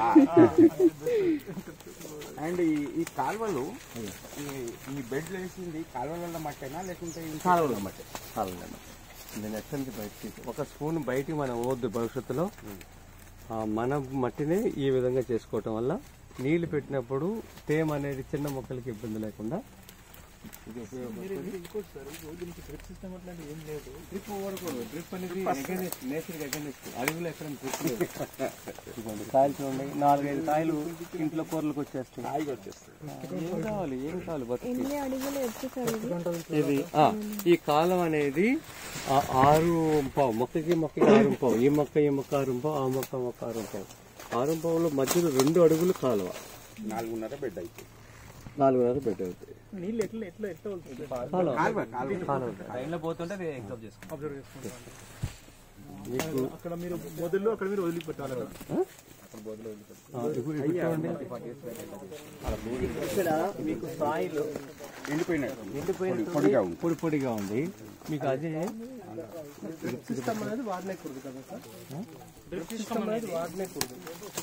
అండ్ ఈ ఈ కాలువలు ఈ- ఈ బెడ్ వేసింది కాలువల మట్టేనా లేకుంటే ఇంకా కాలువలు అన్నమాట కాలువలు అన్నమాట నేను ఎక్కడి నుంచి బయటికి ఒక స్పూన్ బయటికి మనం పోవద్దు భవిష్యత్తులో ఆ, మన మట్టినే ఈ విధంగా చేసుకోవటం వల్ల నీళ్లు పెట్టినప్పుడు తేమ అనేది చిన్న మొక్కలకి ఇబ్బంది లేకుండా ఇది ఉపయోగపడుతుంది ఇంకోటి సార్ ఇప్పుడు దీనికి డ్రిప్ సిస్టమ్ అట్లాంటి ఏం లేదు డ్రిప్ ఓడకూడదు డ్రిప్ అనేది against- nature కి against. అడవిలో ఎక్కడ డ్రిప్ లేదు ఇదిగోండి, కాయలు చూడండి నాలుగైదు కాయలు ఇంట్లో కూరలకు వచ్చేస్తాయి హాయిగా వచ్చేస్తుంది ఏం కావాలి ఏం కావాలి బతుకు ఎన్ని అడుగులు వచ్చేసారు ఇది ఇది ఆ, ఈ కాలం అనేది ఆ ఆరు పావు మొక్కకి మొక్కకి ఆరు పావు ఈ మొక్క ఈ మొక్క ఆరు పావు ఆ మొక్క మొక్క ఆరు పావు ఆరు పావులో మధ్యలో రెండు అడుగులు కాలువ నాలుగున్నర బెడ్ అయితే నాలుగున్నర పెట్టవుతాయి నీళ్ళు ఎట్లా ఎట్లా ఎట్లా వెళ్తుంది కాలువ కాలువ కాలువ కాలువ ట్రైన్లో పోతుంటే అది ఎగ్జామ్ చేసుకుంటాం అబ్జర్వ్ చేసుకుంటాను మీకు అక్కడ మీరు మొదల్లో అక్కడ మీరు వదిలిపెట్టాలి కదా ఆ, ఇప్పుడు ఇప్పుడు చూడండి ఇక్కడ మీకు సాయిల్ ఎండిపోయినట్టు ఎండిపోయిన పొడిగా ఉంది. పొడి పొడిగా ఉంది మీకు అదే సిస్టమ్ అనేది వాడనేకూడదు కదా సార్ డ్రిప్ సిస్టమ్ అనేది వాడనేకూడదు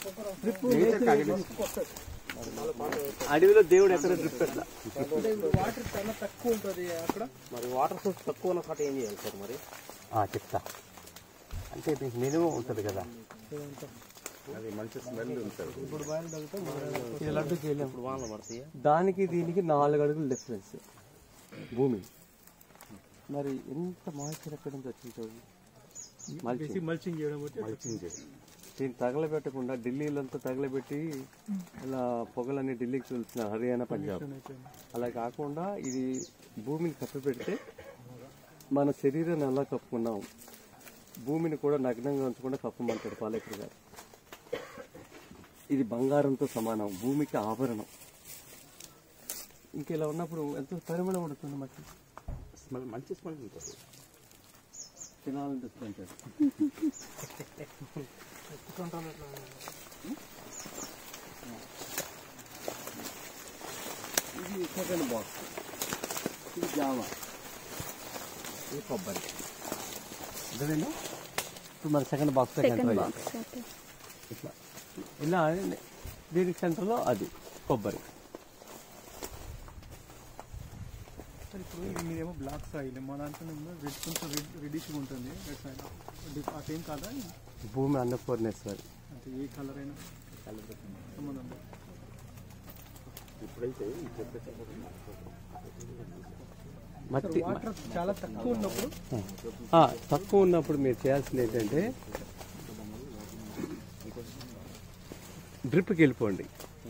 అడవిలో దేవుడు ఎక్కడ డ్రిప్ పెట్టలా అంటే ఇప్పుడు వాటర్ చాలా తక్కువ ఉంటుంది అక్కడ మరి వాటర్ సోర్స్ తక్కువ ఉన్న చోట ఏం చేయాలి సార్ మరి చెప్తా అంటే మీకు మినిమం ఉంటుంది కదా అది మంచి స్మెల్ ఉంటుంది ఇది లడ్డుకి వెళ్ళాం దానికి దీనికి నాలుగు అడుగులు డిఫరెన్స్ భూమి మరి ఎంత మాయిశ్చర్ ఎక్కడి నుంచి వచ్చింది చూడండి మల్చింగ్ మల్చింగ్ చేయడం బట్టి దీన్ని తగలబెట్టకుండా ఢిల్లీలంతా తగలబెట్టి ఇలా పొగలన్నీ ఢిల్లీకి వెళ్తున్న హర్యానా పంజాబ్ అలా కాకుండా ఇది భూమిని కప్పిపెడితే మన శరీరాన్ని ఎలా కప్పుకున్నాం భూమిని కూడా నగ్నంగా ఉంచకుండా కప్పమంటాడు పాలేకర్ గారు ఇది బంగారంతో సమానం భూమికి ఆభరణం ఇంక ఇలా ఉన్నప్పుడు ఎంతో పరిమళం పడుతుంది మట్టి స్మెల్ మంచి స్మెల్ ఉంటుంది తినాలనిపిస్తుంది ఇది సెకండ్ బాక్స్ ఇది జామ ఇది కొబ్బరి అదేనా ఇప్పుడు మన second box second second box okay ఇట్లా ఇలా దీనికి సెంటర్లో అది కొబ్బరి సార్ ఇప్పుడు ఇది మీరేమో బ్లాక్ సాయిల్ మా దాంట్లో రెడ్ కొంచెం రెడ్ రెడిష్గా ఉంటుంది రెడ్ సాయిల్ అదేం కాదా భూమి అన్నపూర్ణేశ్వరి అంటే ఏ కలర్ అయినా సంబంధం లేదు. మట్టి వాటర్ చాలా తక్కువ ఉన్నప్పుడు ఆ, తక్కువ ఉన్నప్పుడు మీరు చేయాల్సింది ఏంటంటే డ్రిప్కి వెళ్ళిపోండి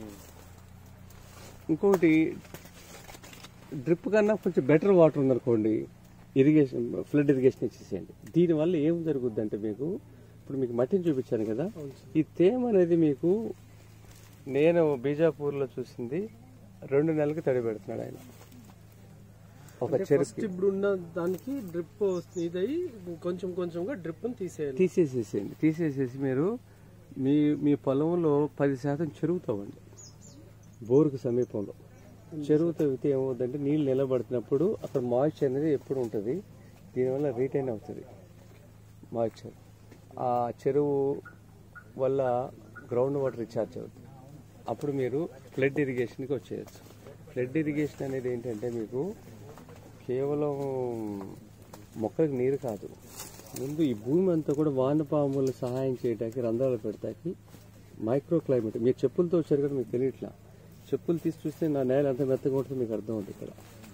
ఇంకొకటి డ్రిప్ కన్నా కొంచెం బెటర్ వాటర్ ఉందనుకోండి ఇరిగేషన్ ఫ్లడ్ ఇరిగేషన్ ఇచ్చేసేయండి దీనివల్ల ఏం జరుగుద్ది అంటే మీకు ఇప్పుడు మీకు మట్టిని చూపించాను కదా ఈ తేమ అనేది మీకు నేను బీజాపూర్లో చూసింది రెండు నెలలకు తడి పెడుతున్నాడు ఆయన ఒక ఫస్ట్ చెరుకు ఇప్పుడు ఉన్న దానికి డ్రిప్ ఇదయి కొంచెం కొంచెంగా డ్రిప్ తీసేయాలి తీసేసేసేయండి తీసేసేసి మీరు మీ మీ పొలంలో పది శాతం చెరువు తవ్వండి బోరుకు సమీపంలో చెరువు తవ్వితే ఏమవుతుందంటే నీళ్ళు నిలబడుతున్నప్పుడు అక్కడ మాయిశ్చర్ అనేది ఎప్పుడు ఉంటుంది దీనివల్ల రీటైన్ అవుతుంది మాయిశ్చర్ ఆ చెరువు వల్ల గ్రౌండ్ వాటర్ రీఛార్జ్ అవుతుంది అప్పుడు మీరు ఫ్లడ్ ఇరిగేషన్కి వచ్చేయచ్చు ఫ్లడ్ ఇరిగేషన్ అనేది ఏంటంటే మీకు కేవలం మొక్కలకు నీరు కాదు ముందు ఈ భూమి అంతా కూడా వానపాములు సహాయం చేయడానికి రంధ్రాలు పెడతాకి మైక్రో క్లైమేట్ మీరు చెప్పులతో వచ్చారు కదా మీకు తెలియట్లా చెప్పులు తీసి చూస్తే నా నేల ఎంత మెత్తగా ఉంటుందో మీకు అర్థం అవుతుంది ఇక్కడ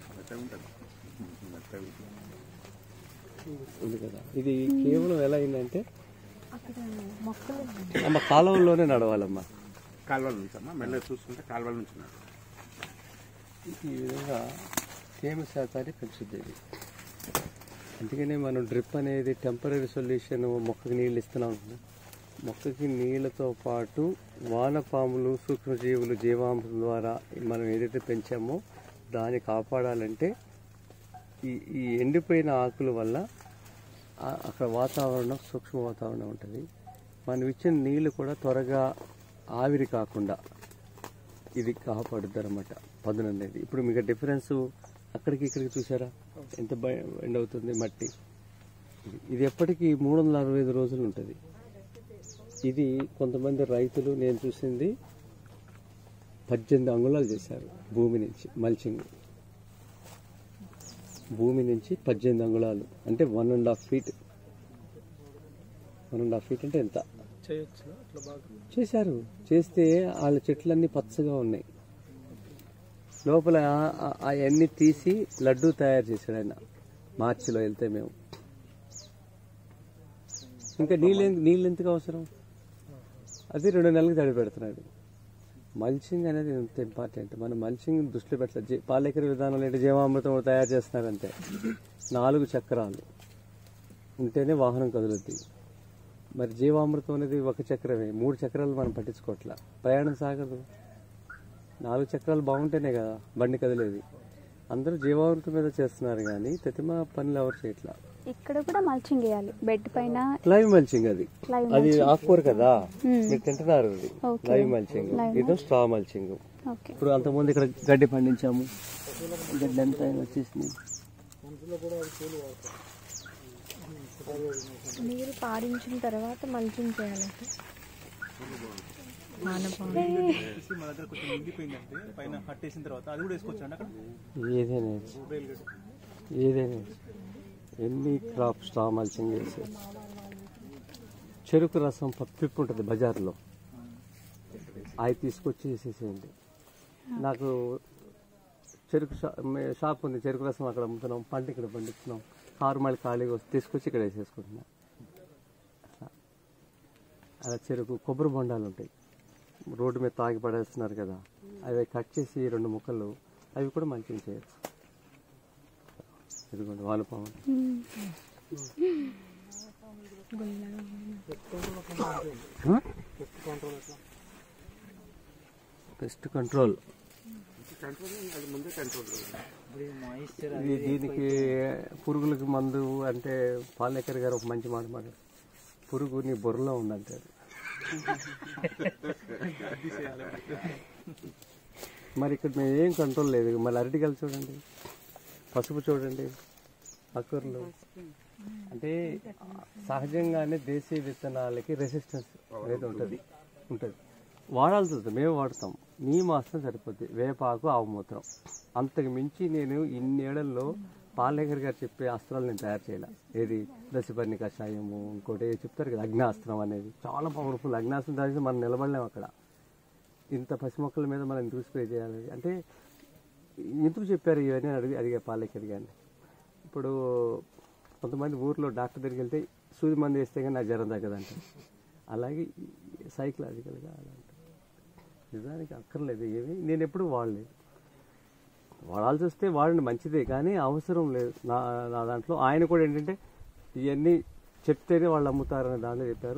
ఉంది కదా ఇది కేవలం ఎలా అయిందంటే అమ్మ కాలువల్లోనే నడవాలమ్మా కాలువల నుంచి అమ్మా మెల్ల చూసుకుంటే కాలువల నుంచి ఉన్నాడు. ఈ విధంగా తేమ శాతాన్ని పెంచుద్ది ఇది అందుకనే మనం డ్రిప్ అనేది టెంపరీ సొల్యూషన్ మొక్కకి నీళ్ళు ఇస్తున్నాం కదా. మొక్కకి నీళ్ళతో పాటు వానపాములు సూక్ష్మజీవులు జీవాంశం ద్వారా మనం ఏదైతే పెంచామో దాన్ని కాపాడాలంటే ఈ ఈ ఎండిపోయిన ఆకుల వల్ల ఆ- అక్కడ వాతావరణం సూక్ష్మ వాతావరణం ఉంటుంది మనం ఇచ్చిన నీళ్ళు కూడా త్వరగా ఆవిరి కాకుండా ఇది కాపాడుద్ది అనమాట పదును అనేది ఇప్పుడు మీకు డిఫరెన్స్ అక్కడికి ఇక్కడికి చూసారా ఎంత ఎండ్ అవుతుంది మట్టి ఇది- ఇది ఎప్పటికీ మూడు వందల అరవై ఐదు రోజులు ఉంటుంది ఇది కొంతమంది రైతులు నేను చూసింది పద్దెనిమిది అంగుళాలు చేశారు భూమి నుంచి మల్చింగ్ భూమి నుంచి పద్దెనిమిది అంగుళాలు అంటే one and half feet one and half feet అంటే ఎంత చేయొచ్చు అట్లా బాగా చేశారు చేస్తే వాళ్ళ చెట్లన్నీ పచ్చగా ఉన్నాయి లోపల అవన్నీ తీసి లడ్డు తయారు చేశాడు ఆయన మార్చిలో వెళ్తే మేము ఇంకా నీళ్ళు నీళ్ళు ఎందుకు అవసరం అది రెండు నెలలకు తడి పెడుతున్నాడు మల్చింగ్ అనేది ఎంత ఇంపార్టెంట్ మనం మల్చింగ్ దృష్టిలో పెట్టలేదు జీ- పాలేకర విధానంలో ఏంటి జీవామృతం తయారు చేస్తున్నారంటే నాలుగు చక్రాలు ఉంటేనే వాహనం కదులుద్ది మరి జీవామృతం అనేది ఒక చక్రమే మూడు చక్రాలు మనం పట్టించుకోవట్లా ప్రయాణం సాగదు నాలుగు చక్రాలు బాగుంటేనే కదా బండి కదిలేది అందరూ జీవామృతం మీద చేస్తున్నారు కానీ ప్రతిమ పనులు ఎవరు చేయట్లా ఇక్కడ కూడా మల్చింగ్ వేయాలి బెడ్ పైన లైవ్ మల్చింగ్ అది లైవ్ అది ఆకుకూర కదా Hmm. మీరు తింటున్నారు అది Okay. లైవ్ మల్చింగ్ ఇది స్ట్రా మల్చింగ్ ఓకే ఇప్పుడు అంతకుముందు ఇక్కడ గడ్డి పండించాము గడ్డి ఎంత అయినా వచ్చేసింది నీరు పారించిన తర్వాత మల్చింగ్ చేయాలంటే తీసి మా దగ్గర కొంచెం మిగిలిపోయిందంటే పైన కట్టేసిన తర్వాత అది కూడా వేసుకోవచ్చు అండి అక్కడ ఏదైనా ఏదైనా ఎన్ని క్రాప్ స్ట్రా మల్చింగ్ వేసి చెరుకు రసం పిప్పు ఉంటుంది బజార్లో అవి తీసుకొచ్చి వేసేసేయండి నాకు చెరుకు షా మే- షాప్ ఉంది చెరుకు రసం అక్కడ అమ్ముతున్నాం పంట ఇక్కడ పండిస్తున్నాం కారు మళ్ళీ ఖాళీగా వస్తే తీసుకొచ్చి ఇక్కడ వేసేసుకుంటున్నాం అట్లా అలా చెరుకు కొబ్బరి బొండాలు ఉంటాయి రోడ్డు మీద తాగి పడేస్తున్నారు కదా అవి కట్ చేసి రెండు ముక్కలు అవి కూడా మంచిగా చేయొచ్చు ఇదిగోండి వానపాము పెస్ట్ కంట్రోల్ అది ముందే కంట్రోల్ ఇది దీనికి పురుగులకి మందు అంటే పాలేకర్ గారు ఒక మంచి మాట మాట పురుగు నీ బుర్రలో ఉందంటారు మరి ఇక్కడ మేము ఏం కంట్రోల్ లేదు మళ్ళీ అరటికలు చూడండి పసుపు చూడండి అక్కర్లు అంటే సహజంగానే దేశీయ విత్తనాలకి రెసిస్టెన్స్ అనేది ఉంటుంది ఉంటుంది వాడాల్సి వస్తుంది మేము వాడతాం నీ మాత్రం సరిపోద్ది వేపాకు ఆవు మూత్రం అంతకు మించి నేను ఇన్నేళ్లలో పాలేకర్ గారు చెప్పే అస్త్రాలు నేను తయారు చేయాలి ఏది దశపర్ణి కషాయము ఇంకోటి ఏదో చెప్తారు కదా అగ్నాస్త్రం అనేది చాలా పవర్ఫుల్ అగ్నాస్త్రం తయారు మనం నిలబడలేము అక్కడ ఇంత పసి మొక్కల మీద మనం ఎందుకు స్ప్రే చేయాలి అంటే ఎందుకు చెప్పారు ఇవన్నీ అని అడిగి అడిగా పాలేకర్ గారిని ఇప్పుడు కొంతమంది ఊర్లో డాక్టర్ దగ్గరికి వెళ్తే సూది మంది వేస్తే కానీ నాకు జ్వరం తగ్గదంట అలాగే సైకలాజికల్గా అలా ఉంటుంది నిజానికి అక్కర్లేదు ఏమి నేను ఎప్పుడు వాడలేదు వాడాల్సి వస్తే వాడండి మంచిదే కానీ అవసరం లేదు నా నా దాంట్లో ఆయన కూడా ఏంటంటే ఇవన్నీ చెప్తేనే వాళ్ళు అమ్ముతారనే దాంట్లో చెప్పారు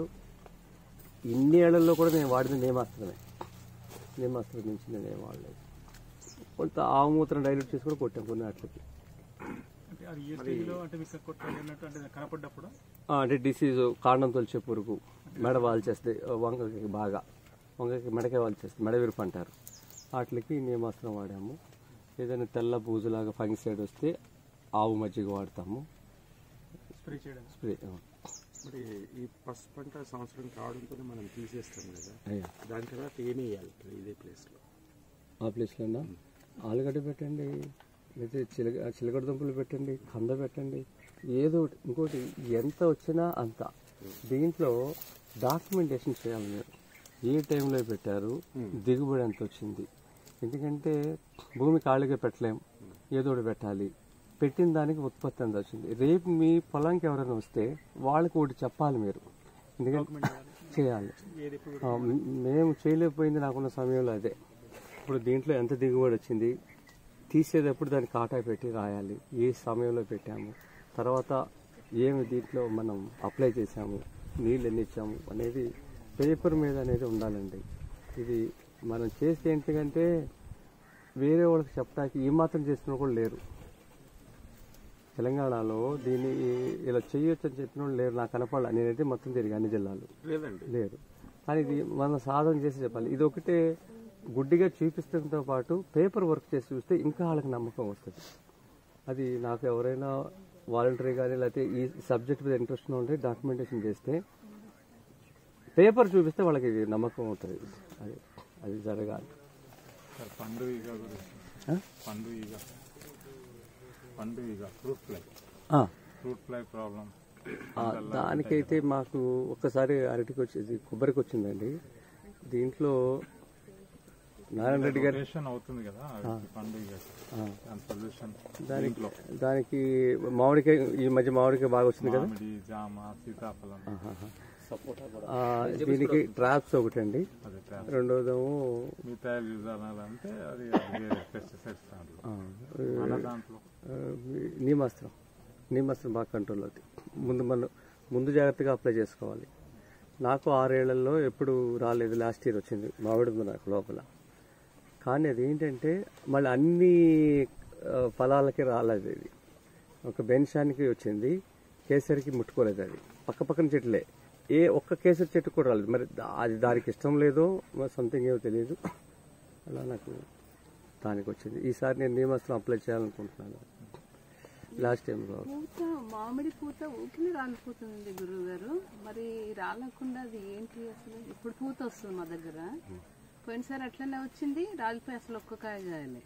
ఇన్ని ఏళ్లలో కూడా నేను వాడిన నేమాస్త్రమే నేమాస్త్రం నుంచి నేను ఏం వాడలేదు కొంత ఆవు మూత్రం డైల్యూట్ చేసి కూడా కొట్టాం కొన్ని వాటికి అంటే అది ఏ స్టేజ్లో అంటే మీకు కొట్టాలి అన్నట్టు అంటే కనపడ్డప్పుడు ఆ, అంటే డిసీజ్ కాండం తొలిచే పురుగు మెడ వాల్చేస్తే వంగకి బాగా వంగకి మెడకే వాల్చేస్తే మెడ విరుపు అంటారు వాటికి నియమాస్త్రం వాడాము ఏదైనా తెల్ల బూజులాగా ఫంగిసైడ్ వస్తే ఆవు మజ్జిగ వాడతాము స్ప్రే చేయడానికి స్ప్రే ఆ. మరి ఈ పసుపు పంట సంవత్సరం కావడంతో మనం తీసేస్తాం కదా అయ్యా దాని తర్వాత ఏం వేయాలి ఇదే ప్లేస్లో ఆ ప్లేస్లోనా ఆలుగడ్డ పెట్టండి లేదా చిలక చిలకడ దుంపలు పెట్టండి కంద పెట్టండి ఏదో ఒకటి ఇంకోటి ఎంత వచ్చినా అంత దీంట్లో డాక్యుమెంటేషన్ చేయాలి మీరు ఏ టైంలో పెట్టారు దిగుబడి ఎంత వచ్చింది ఎందుకంటే భూమి ఖాళీగా పెట్టలేం ఏదో ఒకటి పెట్టాలి పెట్టిన దానికి ఉత్పత్తి ఎంత వచ్చింది రేపు మీ పొలానికి ఎవరైనా వస్తే వాళ్ళకి ఒకటి చెప్పాలి మీరు ఎందుకంటే చేయాలి ఏది ఇప్పుడు ఆ, మ్- మేము చేయలేకపోయింది నాకున్న సమయంలో అదే ఇప్పుడు దీంట్లో ఎంత దిగుబడి వచ్చింది తీసేటప్పుడు దాన్ని కాటా పెట్టి రాయాలి ఏ సమయంలో పెట్టాము తర్వాత ఏమి దీంట్లో మనం అప్లై చేసాము నీళ్ళు ఎన్ని ఇచ్చాము అనేది పేపర్ మీద అనేది ఉండాలండి ఇది మనం చేస్తే ఏంటంటే వేరే వాళ్ళకి చెప్పడానికి ఈ మాత్రం చేసిన కూడా లేరు తెలంగాణలో దీన్ని ఇలా చేయొచ్చు అని చెప్పిన వాళ్ళు లేరు నాకు కనపడాల నేనైతే మొత్తం తిరిగి అన్ని జిల్లాలు లేదండి లేరు కానీ ఇది మనం సాధన చేసి చెప్పాలి ఇది ఒకటే గుడ్డిగా చూపిస్తుంతో పాటు పేపర్ వర్క్ చేసి చూస్తే ఇంకా వాళ్ళకి నమ్మకం వస్తుంది అది నాకు ఎవరైనా వాలంటరీ కానీ లేకపోతే ఈ సబ్జెక్ట్ మీద ఇంట్రెస్ట్ ఉంటే డాక్యుమెంటేషన్ చేస్తే పేపర్ చూపిస్తే వాళ్ళకి ఇది నమ్మకం అవుతుంది అది అది జరగాలి సార్ పండు ఈగ గురించి ఆ? పండు ఈగ పండు ఈగ ఫ్రూట్ ఫ్లై ఆ, ఫ్రూట్ ఫ్లై ప్రాబ్లం ఆ, దానికైతే మాకు ఒక్కసారి అరటికి వచ్చేది కొబ్బరికి వచ్చిందండి దీంట్లో నారాయణ రెడ్డి గారు రొటేషన్ అవుతుంది కదా అది పండు ఈగ ఆ, దాని సొల్యూషన్ దానికి దానికి మామిడికాయ ఈ మధ్య మామిడికాయ బాగా వచ్చింది కదా మామిడి జామ సీతాఫలం ఆహాహా. ఆ, దీనికి ట్రాప్స్ ఒకటండి అది ట్రాప్ రెండోదేమో మిథైల్ యూజ్ అనాలంటే అది పెస్టిసైడ్స్ దాంట్లో ఆ, మన దాంట్లో ఆ, నీమాస్త్రం నీమాస్త్రం బాగా కంట్రోల్ అవుతుంది ముందు మనం ముందు జాగ్రత్తగా అప్లై చేసుకోవాలి నాకు ఆరేళ్లలో ఎప్పుడు రాలేదు లాస్ట్ ఇయర్ వచ్చింది మామిడి ఉంది నాకు లోపల కానీ అది ఏంటంటే మళ్ళీ అన్ని ఆ, ఫలాలకి రాలేదు ఇది ఒక బెన్షానికి వచ్చింది కేసరికి ముట్టుకోలేదు అది పక్క పక్కన చెట్లే ఏ ఒక్క కేసరి చెట్టు కూడా రాలేదు మరి దా- అది దానికి ఇష్టం లేదో సంథింగ్ ఏమో తెలియదు అలా నాకు దానికి వచ్చింది ఈసారి నేను నియమాస్త్రం అప్లై చేయాలనుకుంటున్నాను లాస్ట్ టైం రావు పూత మామిడి పూత ఊకిని రాలిపోతుంది గురువు గారు మరి రాలకుండా అది ఏంటి అసలు ఇప్పుడు పూత వస్తుంది మా దగ్గర పోయినసారి అట్లనే వచ్చింది రాలిపోయి అసలు ఒక్క కాయ కాయలే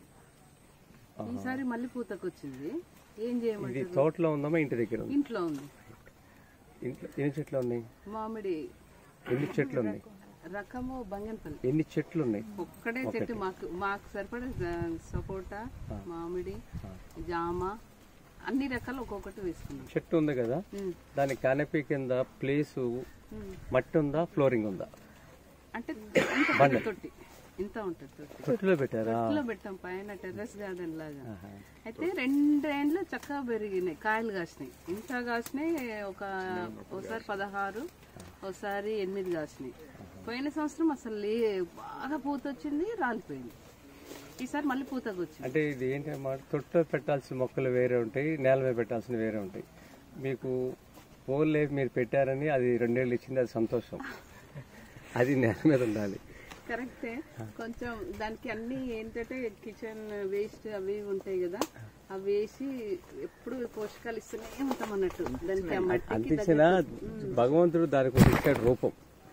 ఈసారి మళ్ళీ పూతకు వచ్చింది ఏం ఇది చేయమంటారు తోటలో ఉందమ్మా ఇంటి దగ్గర ఉంది ఇంట్లో ఉంది ఇంట్లో ఎన్ని చెట్లు ఉన్నాయి మామిడి ఎన్ని చెట్లు ఉన్నాయి రకము బంగన్పల్లి ఎన్ని చెట్లు ఉన్నాయి ఒక్కడే చెట్టు మాకు మాకు సరిపడే సపోటా మామిడి జామ అన్ని రకాలు ఒక్కొక్కటి వేసుకున్నాం చెట్టు ఉంది కదా ఉమ్. దాని కానపీ కింద ప్లేసు ఉమ్. మట్టి ఉందా ఫ్లోరింగ్ ఉందా అంటే ఇంత పెద్ద తొట్టి ఇంత ఉంటుంది తొట్టి తొట్టిలో పెట్టారా ఇంట్లో పెట్టాం పైన టెర్రస్ గార్డెన్ లాగా అయితే రెండేండ్లు చక్కగా పెరిగినాయి కాయలు కాసినాయి ఇంత కాసినాయి ఒక ఒకసారి పదహారు ఒకసారి ఎనిమిది కాసినాయి పోయిన సంవత్సరం అసలు లే బాగా పూత వచ్చింది రాలిపోయింది ఈసారి మళ్ళీ పూతకు వచ్చింది అంటే ఇది ఏంటన్నమాట తొట్టిలో పెట్టాల్సిన మొక్కలు వేరే ఉంటాయి నేల మీద పెట్టాల్సిన వేరే ఉంటాయి మీకు పోలే మీరు పెట్టారని అది రెండేళ్ళు ఇచ్చింది అది సంతోషం అది నేల మీద ఉండాలి కరెక్టే కొంచెం దానికి అన్ని ఏంటంటే కిచెన్ వేస్ట్ అవి ఇవి ఉంటాయి కదా అవి వేసి ఎప్పుడు పోషకాలు ఇస్తూనే ఉంటాం అన్నట్టు దానికి ఆ మట్టికి అందించిన భగవంతుడు దానికి ఒక ఇచ్చాడు రూపం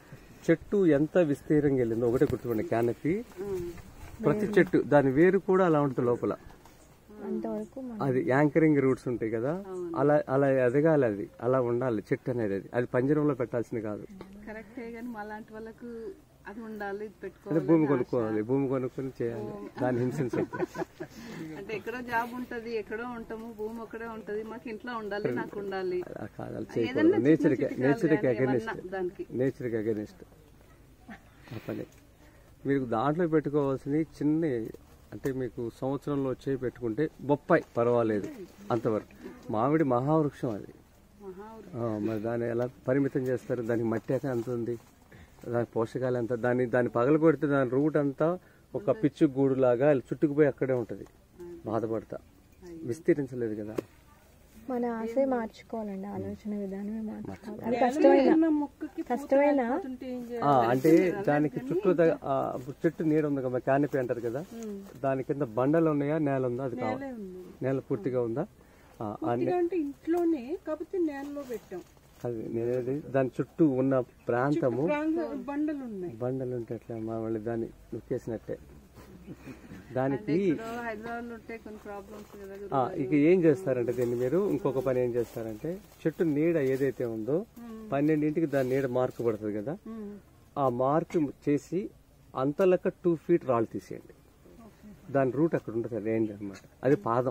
చెట్టు ఎంత విస్తీర్ణంగా వెళ్ళిందో ఒకటే గుర్తుపండి క్యానపీ ప్రతి చెట్టు దాని వేరు కూడా అలా ఉంటుంది లోపల అంతవరకు మన అది యాంకరింగ్ రూట్స్ ఉంటాయి కదా అలా అలా ఎదగాలి అది అలా ఉండాలి చెట్టు అనేది అది అది పంజరంలో పెట్టాల్సింది కాదు కరెక్టే కానీ మాలాంటి వాళ్ళకు అది ఉండాలి ఇది అంటే పెట్టుకోవాలి భూమి కొనుక్కోవాలి భూమి కొనుక్కొని చేయాలి దాన్ని హింసించద్దు అంటే ఎక్కడో జాబ్ ఉంటది ఎక్కడో ఉంటాము భూమి ఒక్కడే ఉంటది మాకు ఇంట్లో ఉండాలి నాకు ఉండాలి అలా కాదు అలా ఏదన్నా చేయకూడదు చిన్న నేచర్కి చిట్కాలు నేచర్కి కానీ అగెనిస్ట్ ఏమన్నా దానికి నేచర్కి అగెనిస్ట్ ఆ పని మీరు దాంట్లో పెట్టుకోవాల్సినవి చిన్న అంటే మీకు సంవత్సరంలో వచ్చే పెట్టుకుంటే బొప్పాయి పర్వాలేదు అంతవరకు మామిడి మహావృక్షం అది ఆ, మరి దాన్ని ఎలా పరిమితం చేస్తారు దానికి మట్టి ఎక్కడ ఎంత ఉంది దాని పోషకాలు ఎంత దాన్ని దాన్ని పగలగొడితే దాని రూట్ అంతా ఒక పిచ్చు గూడు లాగా చుట్టుకుపోయి అక్కడే ఉంటుంది బాధపడతా విస్తీరించలేదు కదా మన ఆశే మార్చుకోవాలండి ఆలోచన విధానమే మార్చుకోవాలి అది కష్టమైన కష్టమైన ఆ, అంటే దానికి చుట్టూ ద- ఆ, చెట్టు నీడ ఉంది కదా క్యానిపీ అంటారు కదా దాని కింద బండలు ఉన్నాయా నేల ఉందా అది కావాలి నేల పూర్తిగా ఉందా ఆ, ఆ నే- అంటే ఇంట్లోనే కాకపోతే నేలలో పెట్టాం అది నేనేది దాని చుట్టూ ఉన్న ప్రాంతము ప్రాంగ- బండలు ఉన్నాయి బండలు ఉంటే ఎట్లా మామూలు దాన్ని నొక్కేసినట్టే దానికి ఇప్పుడు హైదరాబాద్ లో ఉంటే కొన్ని ప్రాబ్లమ్స్ కదా ఆ, ఇక ఏం చేస్తారంటే దీన్ని మీరు ఇంకొక పని ఏం చేస్తారంటే చెట్టు నీడ ఏదైతే ఉందో పన్నెండింటికి దాని నీడ మార్క్ పడుతుంది కదా ఆ మార్క్ చేసి అంతలక్క టూ ఫీట్ రాళ్ళు తీసేయండి దాని రూట్ అక్కడ ఉంటుంది రేంజ్ అనమాట అది పాదం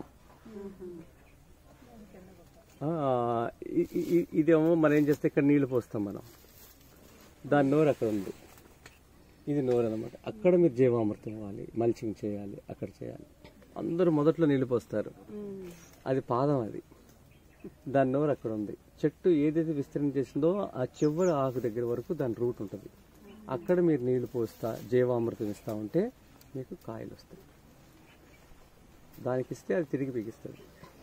ఆ, ఇ- ఇ- ఇ- ఇదేమో మనం ఏం చేస్తే ఇక్కడ నీళ్లు పోస్తాం మనం దాని నోరు అక్కడ ఉంది ఇది నోరు అనమాట అక్కడ మీరు జీవామృతం ఇవ్వాలి మల్చింగ్ చేయాలి అక్కడ చేయాలి అందరూ మొదట్లో నీళ్లు పోస్తారు అది పాదం అది దాని నోరు అక్కడ ఉంది చెట్టు ఏదైతే విస్తరణ చేసిందో ఆ చివరి ఆకు దగ్గర వరకు దాని రూట్ ఉంటుంది అక్కడ మీరు నీళ్లు పోస్తా జీవామృతం ఇస్తా ఉంటే మీకు కాయలు వస్తాయి దానికి ఇస్తే అది తిరిగి బిగిస్తుంది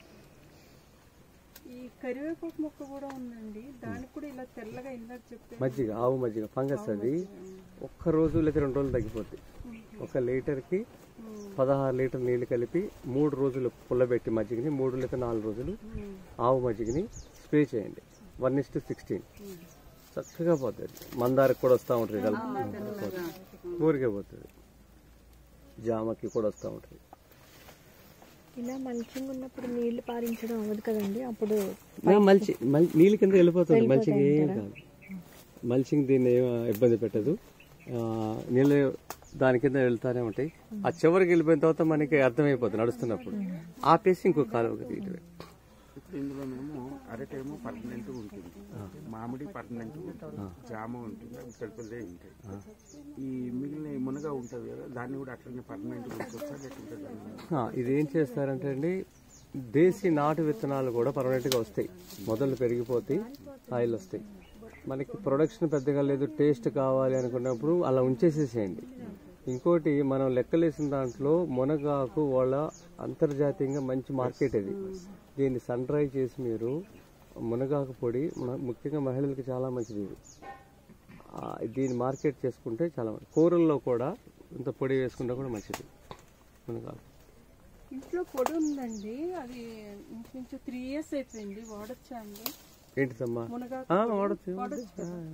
ఈ కరివేపాకు మొక్క కూడా ఉందండి దానికి కూడా ఇలా తెల్లగా ఇందాక చెప్పే మజ్జిగ ఆవు మజ్జిగ ఫంగస్ అది ఒక్క రోజు లేదా రెండు రోజులు తగ్గిపోద్ది ఒక లీటర్కి పదహారు లీటర్ నీళ్లు కలిపి మూడు రోజులు పుల్లబెట్టి మజ్జిగని మూడు లేదా నాలుగు రోజులు ఆవు మజ్జిగని స్ప్రే చేయండి వన్ ఇస్ టు సిక్స్టీన్ చక్కగా పోతుంది మందారకు కూడా వస్తూ ఉంటుంది కదా ఊరికే పోతుంది జామకి కూడా వస్తూ ఉంటుంది ఇలా మల్చింగ్ ఉన్నప్పుడు నీళ్లు పారించడం అవ్వదు కదండి అప్పుడు మల్చి మల్- నీళ్ళ కింద వెళ్ళిపోతుంది మల్చింగ్ ఏం కాదు మల్చింగ్ దీన్ని ఏం ఇబ్బంది పెట్టదు ఆ, నీళ్ళు దాని కింద వెళ్తానే ఉంటాయి ఆ చివరికి వెళ్ళిపోయిన తర్వాత మనకి అర్థమైపోతుంది నడుస్తున్నప్పుడు ఆపేసి ఇంకో కాలువకి తీయటమే ఇప్పుడు ఇందులోనేమో అరటేమో పర్మనెంట్ ఉంటుంది మామిడి పర్మనెంట్ ఉంటుంది జామ ఉంటుంది అవి పెద్ద పెద్దవి ఉంటాయి ఈ మిగిలిన ఈ మునగ ఉంటుంది కదా దాన్ని కూడా అట్లనే పర్మనెంట్ ఉంచొచ్చా లేకుంటే దాన్ని ఆ, ఇది ఏం చేస్తారంటే అండి దేశీ నాటు విత్తనాలు కూడా పర్మనెంట్ గా వస్తాయి మొదలు పెరిగిపోతే కాయలు వస్తాయి మనకి ప్రొడక్షన్ పెద్దగా లేదు టేస్ట్ కావాలి అనుకున్నప్పుడు అలా ఉంచేసేసేయండి ఇంకోటి మనం లెక్కలేసిన దాంట్లో మునగాకు వాళ్ళ అంతర్జాతీయంగా మంచి మార్కెట్ ఇది దీన్ని సన్ డ్రై చేసి మీరు మునగాకు పొడి మ- ముఖ్యంగా మహిళలకు చాలా మంచిది ఇది ఆ, దీన్ని మార్కెట్ చేసుకుంటే చాలా మంచిది కూరల్లో కూడా ఇంత పొడి వేసుకుంటే కూడా మంచిది మునగాకు ఇంట్లో పొడి ఉందండి అది ఇంచుమించు త్రీ ఇయర్స్ అయిపోయింది వాడచ్చా అండి ఏంటిదమ్మా మునగాకు ఆ, వాడచ్చు వాడచ్చు ఆ,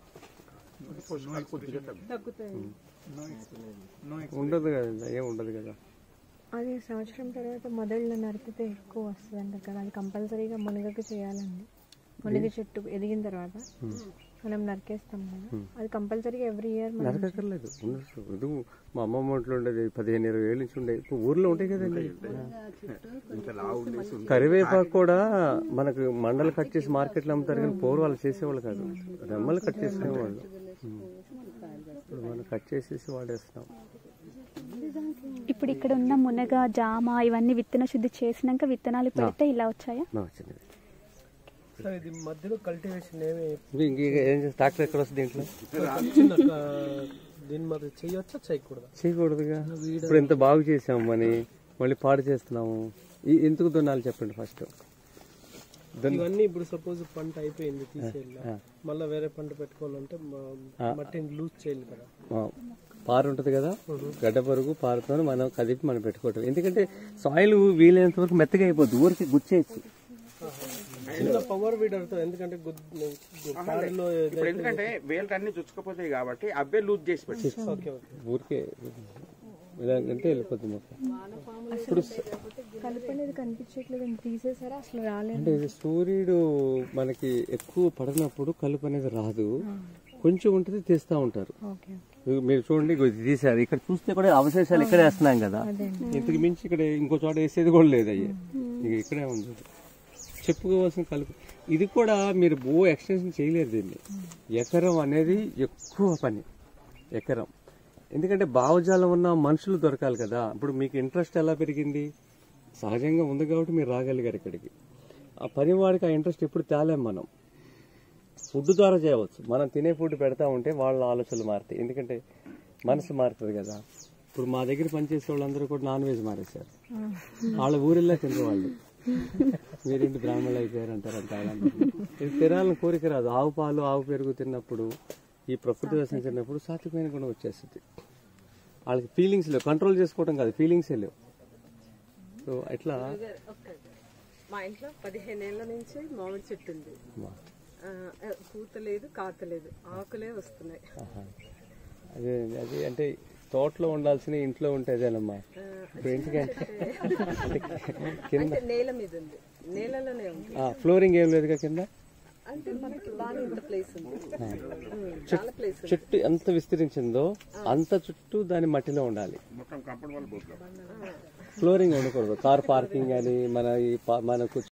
తగ్గుతాయి ఉండదు కదా ఏం ఉండదు కదా అది సంవత్సరం తర్వాత మొదళ్ళు నరికితే ఎక్కువ వస్తుంది అంటారు కదా అది కంపల్సరీగా మునగకు చేయాలండి మునగ చెట్టు ఎదిగిన తర్వాత మనం నరికేస్తాం కదా అది కంపల్సరీగా ఎవ్రీ ఇయర్ మనం నరకక్కర్లేదు ఉండొచ్చు ఇది మా అమ్మమ్మ ఒంట్లో ఉండేది పదిహేను ఇరవై ఏళ్ళ నుంచి ఉండేది ఇప్పుడు ఊర్లో ఉంటాయి కదండి ఇంత లావు ఉండేసి కరివేపాకు కూడా మనకు మండలు కట్ చేసి మార్కెట్లో అమ్ముతారు కానీ పూర్వం వాళ్ళు చేసేవాళ్ళు కాదు రెమ్మలు కట్ చేసుకునేవాళ్ళు ఉం. ఇప్పుడు మనం కట్ చేసేసి వాడేస్తున్నాం ఇప్పుడు ఇక్కడ ఉన్న మునగ జామ ఇవన్నీ విత్తన శుద్ధి చేసినాక విత్తనాలు పెడితే ఇలా వచ్చాయా నా వచ్చింది సార్ ఇది మధ్యలో కల్టివేషన్ ఏమి ఇది ఇంక ఇక ఏం చేస్తా ట్రాక్టర్ ఎక్కడ వస్తుంది దీంట్లో చిన్న క- దీన్ని మరి చేయొచ్చా చేయకూడదా చేయకూడదుగా ఇప్పుడు ఎంత బాగు చేసాము మని మళ్ళీ పాడు చేస్తున్నాము ఈ- ఎందుకు దున్నాలి చెప్పండి ఫస్ట్ ఇవన్నీ ఇప్పుడు సపోజ్ పంట అయిపోయింది తీసేయాలి మళ్ళీ వేరే పంట పెట్టుకోవాలంటే మ- మట్టిని లూజ్ చేయాలి కదా పారు ఉంటుంది కదా గడ్డ పరుగు పారుతో మనం కదిపి మనం పెట్టుకోవటం ఎందుకంటే సాయిల్ వీలైనంత వరకు మెత్తగా అయిపోద్ది ఊరికి గుచ్చేయచ్చు చిన్న పవర్ వీడర్ తో ఎందుకంటే గుద్ద- కారులో ఇప్పుడు ఎందుకంటే వేలు అన్ని చుచ్చుకపోతాయి కాబట్టి అబ్బే లూజ్ చేసి పెట్టి ఓకే ఓకే ఊరికే ఇలాగంటే వెళ్ళిపోతుంది మొత్తం ఇప్పుడు స- కలుపు అనేది కనిపించట్లేదు తీసేసారా అసలు రాలేదు అంటే ఇది సూర్యుడు మనకి ఎక్కువ పడినప్పుడు కలుపు అనేది రాదు కొంచెం ఉంటుంది తీస్తా ఉంటారు ఓకే ఇవి మీరు చూడండి ఇగో ఇది తీశారు ఇక్కడ చూస్తే కూడా అవశేషాలు ఇక్కడే వేస్తున్నాం కదా ఇంతకు మించి ఇక్కడ ఇంకో చోట వేసేది కూడా లేదు అయ్యి ఇక ఇక్కడే ఉంది చెప్పుకోవాల్సిన కలుపు ఇది కూడా మీరు బో ఎక్స్టెన్షన్ చేయలేరు దీన్ని ఎకరం అనేది ఎక్కువ పని ఎకరం ఎందుకంటే భావజాలం ఉన్న మనుషులు దొరకాలి కదా ఇప్పుడు మీకు ఇంట్రెస్ట్ ఎలా పెరిగింది సహజంగా ఉంది కాబట్టి మీరు రాగలిగారు ఇక్కడికి ఆ పని వాడికి ఆ ఇంట్రెస్ట్ ఎప్పుడు తేలేం మనం ఫుడ్ ద్వారా చేయవచ్చు మనం తినే ఫుడ్ పెడతా ఉంటే వాళ్ళ ఆలోచనలు మారుతాయి ఎందుకంటే మనసు మారుతుంది కదా ఇప్పుడు మా దగ్గర పనిచేసే వాళ్ళందరూ కూడా నాన్ వెజ్ మారేశారు వాళ్ళ ఊరిలో తినరు వాళ్ళు మీరేంటి బ్రాహ్మణులు అయిపోయారు అంటారంట వాళ్ళందరూ. ఇది తినాలని కోరిక రాదు ఆవు పాలు ఆవు పెరుగు తిన్నప్పుడు ఈ ప్రకృతి వ్యవసాయం తిన్నప్పుడు సాత్వికమైన గుణం వచ్చేస్తుంది వాళ్ళకి ఫీలింగ్స్ లేవు కంట్రోల్ చేసుకోవడం కాదు ఫీలింగ్సే లేవు సో ఇట్లా మా ఇంట్లో పదిహేను ఏళ్ల నుంచి మామిడి చెట్టు ఉంది ఆ, పూత లేదు కాత లేదు ఆకులే వస్తున్నాయి అదే అదే అంటే తోటలో ఉండాల్సిన ఇంట్లో ఉంటేదేనమ్మా ఇప్పుడు ఇంటికంటే అంటే కింద అంటే నేల మీద ఉంది నేలలోనే ఉంది ఫ్లోరింగ్ ఏం లేదుగా కింద అంటే మనకి బాగా ఇంత ప్లేస్ ఉంది ఉమ్, చాలా ప్లేస్ ఉంది చుట్టూ ఎంత విస్తరించిందో అంత చుట్టూ దాని మట్టిలో ఉండాలి మొత్తం కంఫర్టబుల్ బోట్లో ఫ్లోరింగ్ ఉండకూడదు కార్ పార్కింగ్ అని మన ఈ పా- మనకు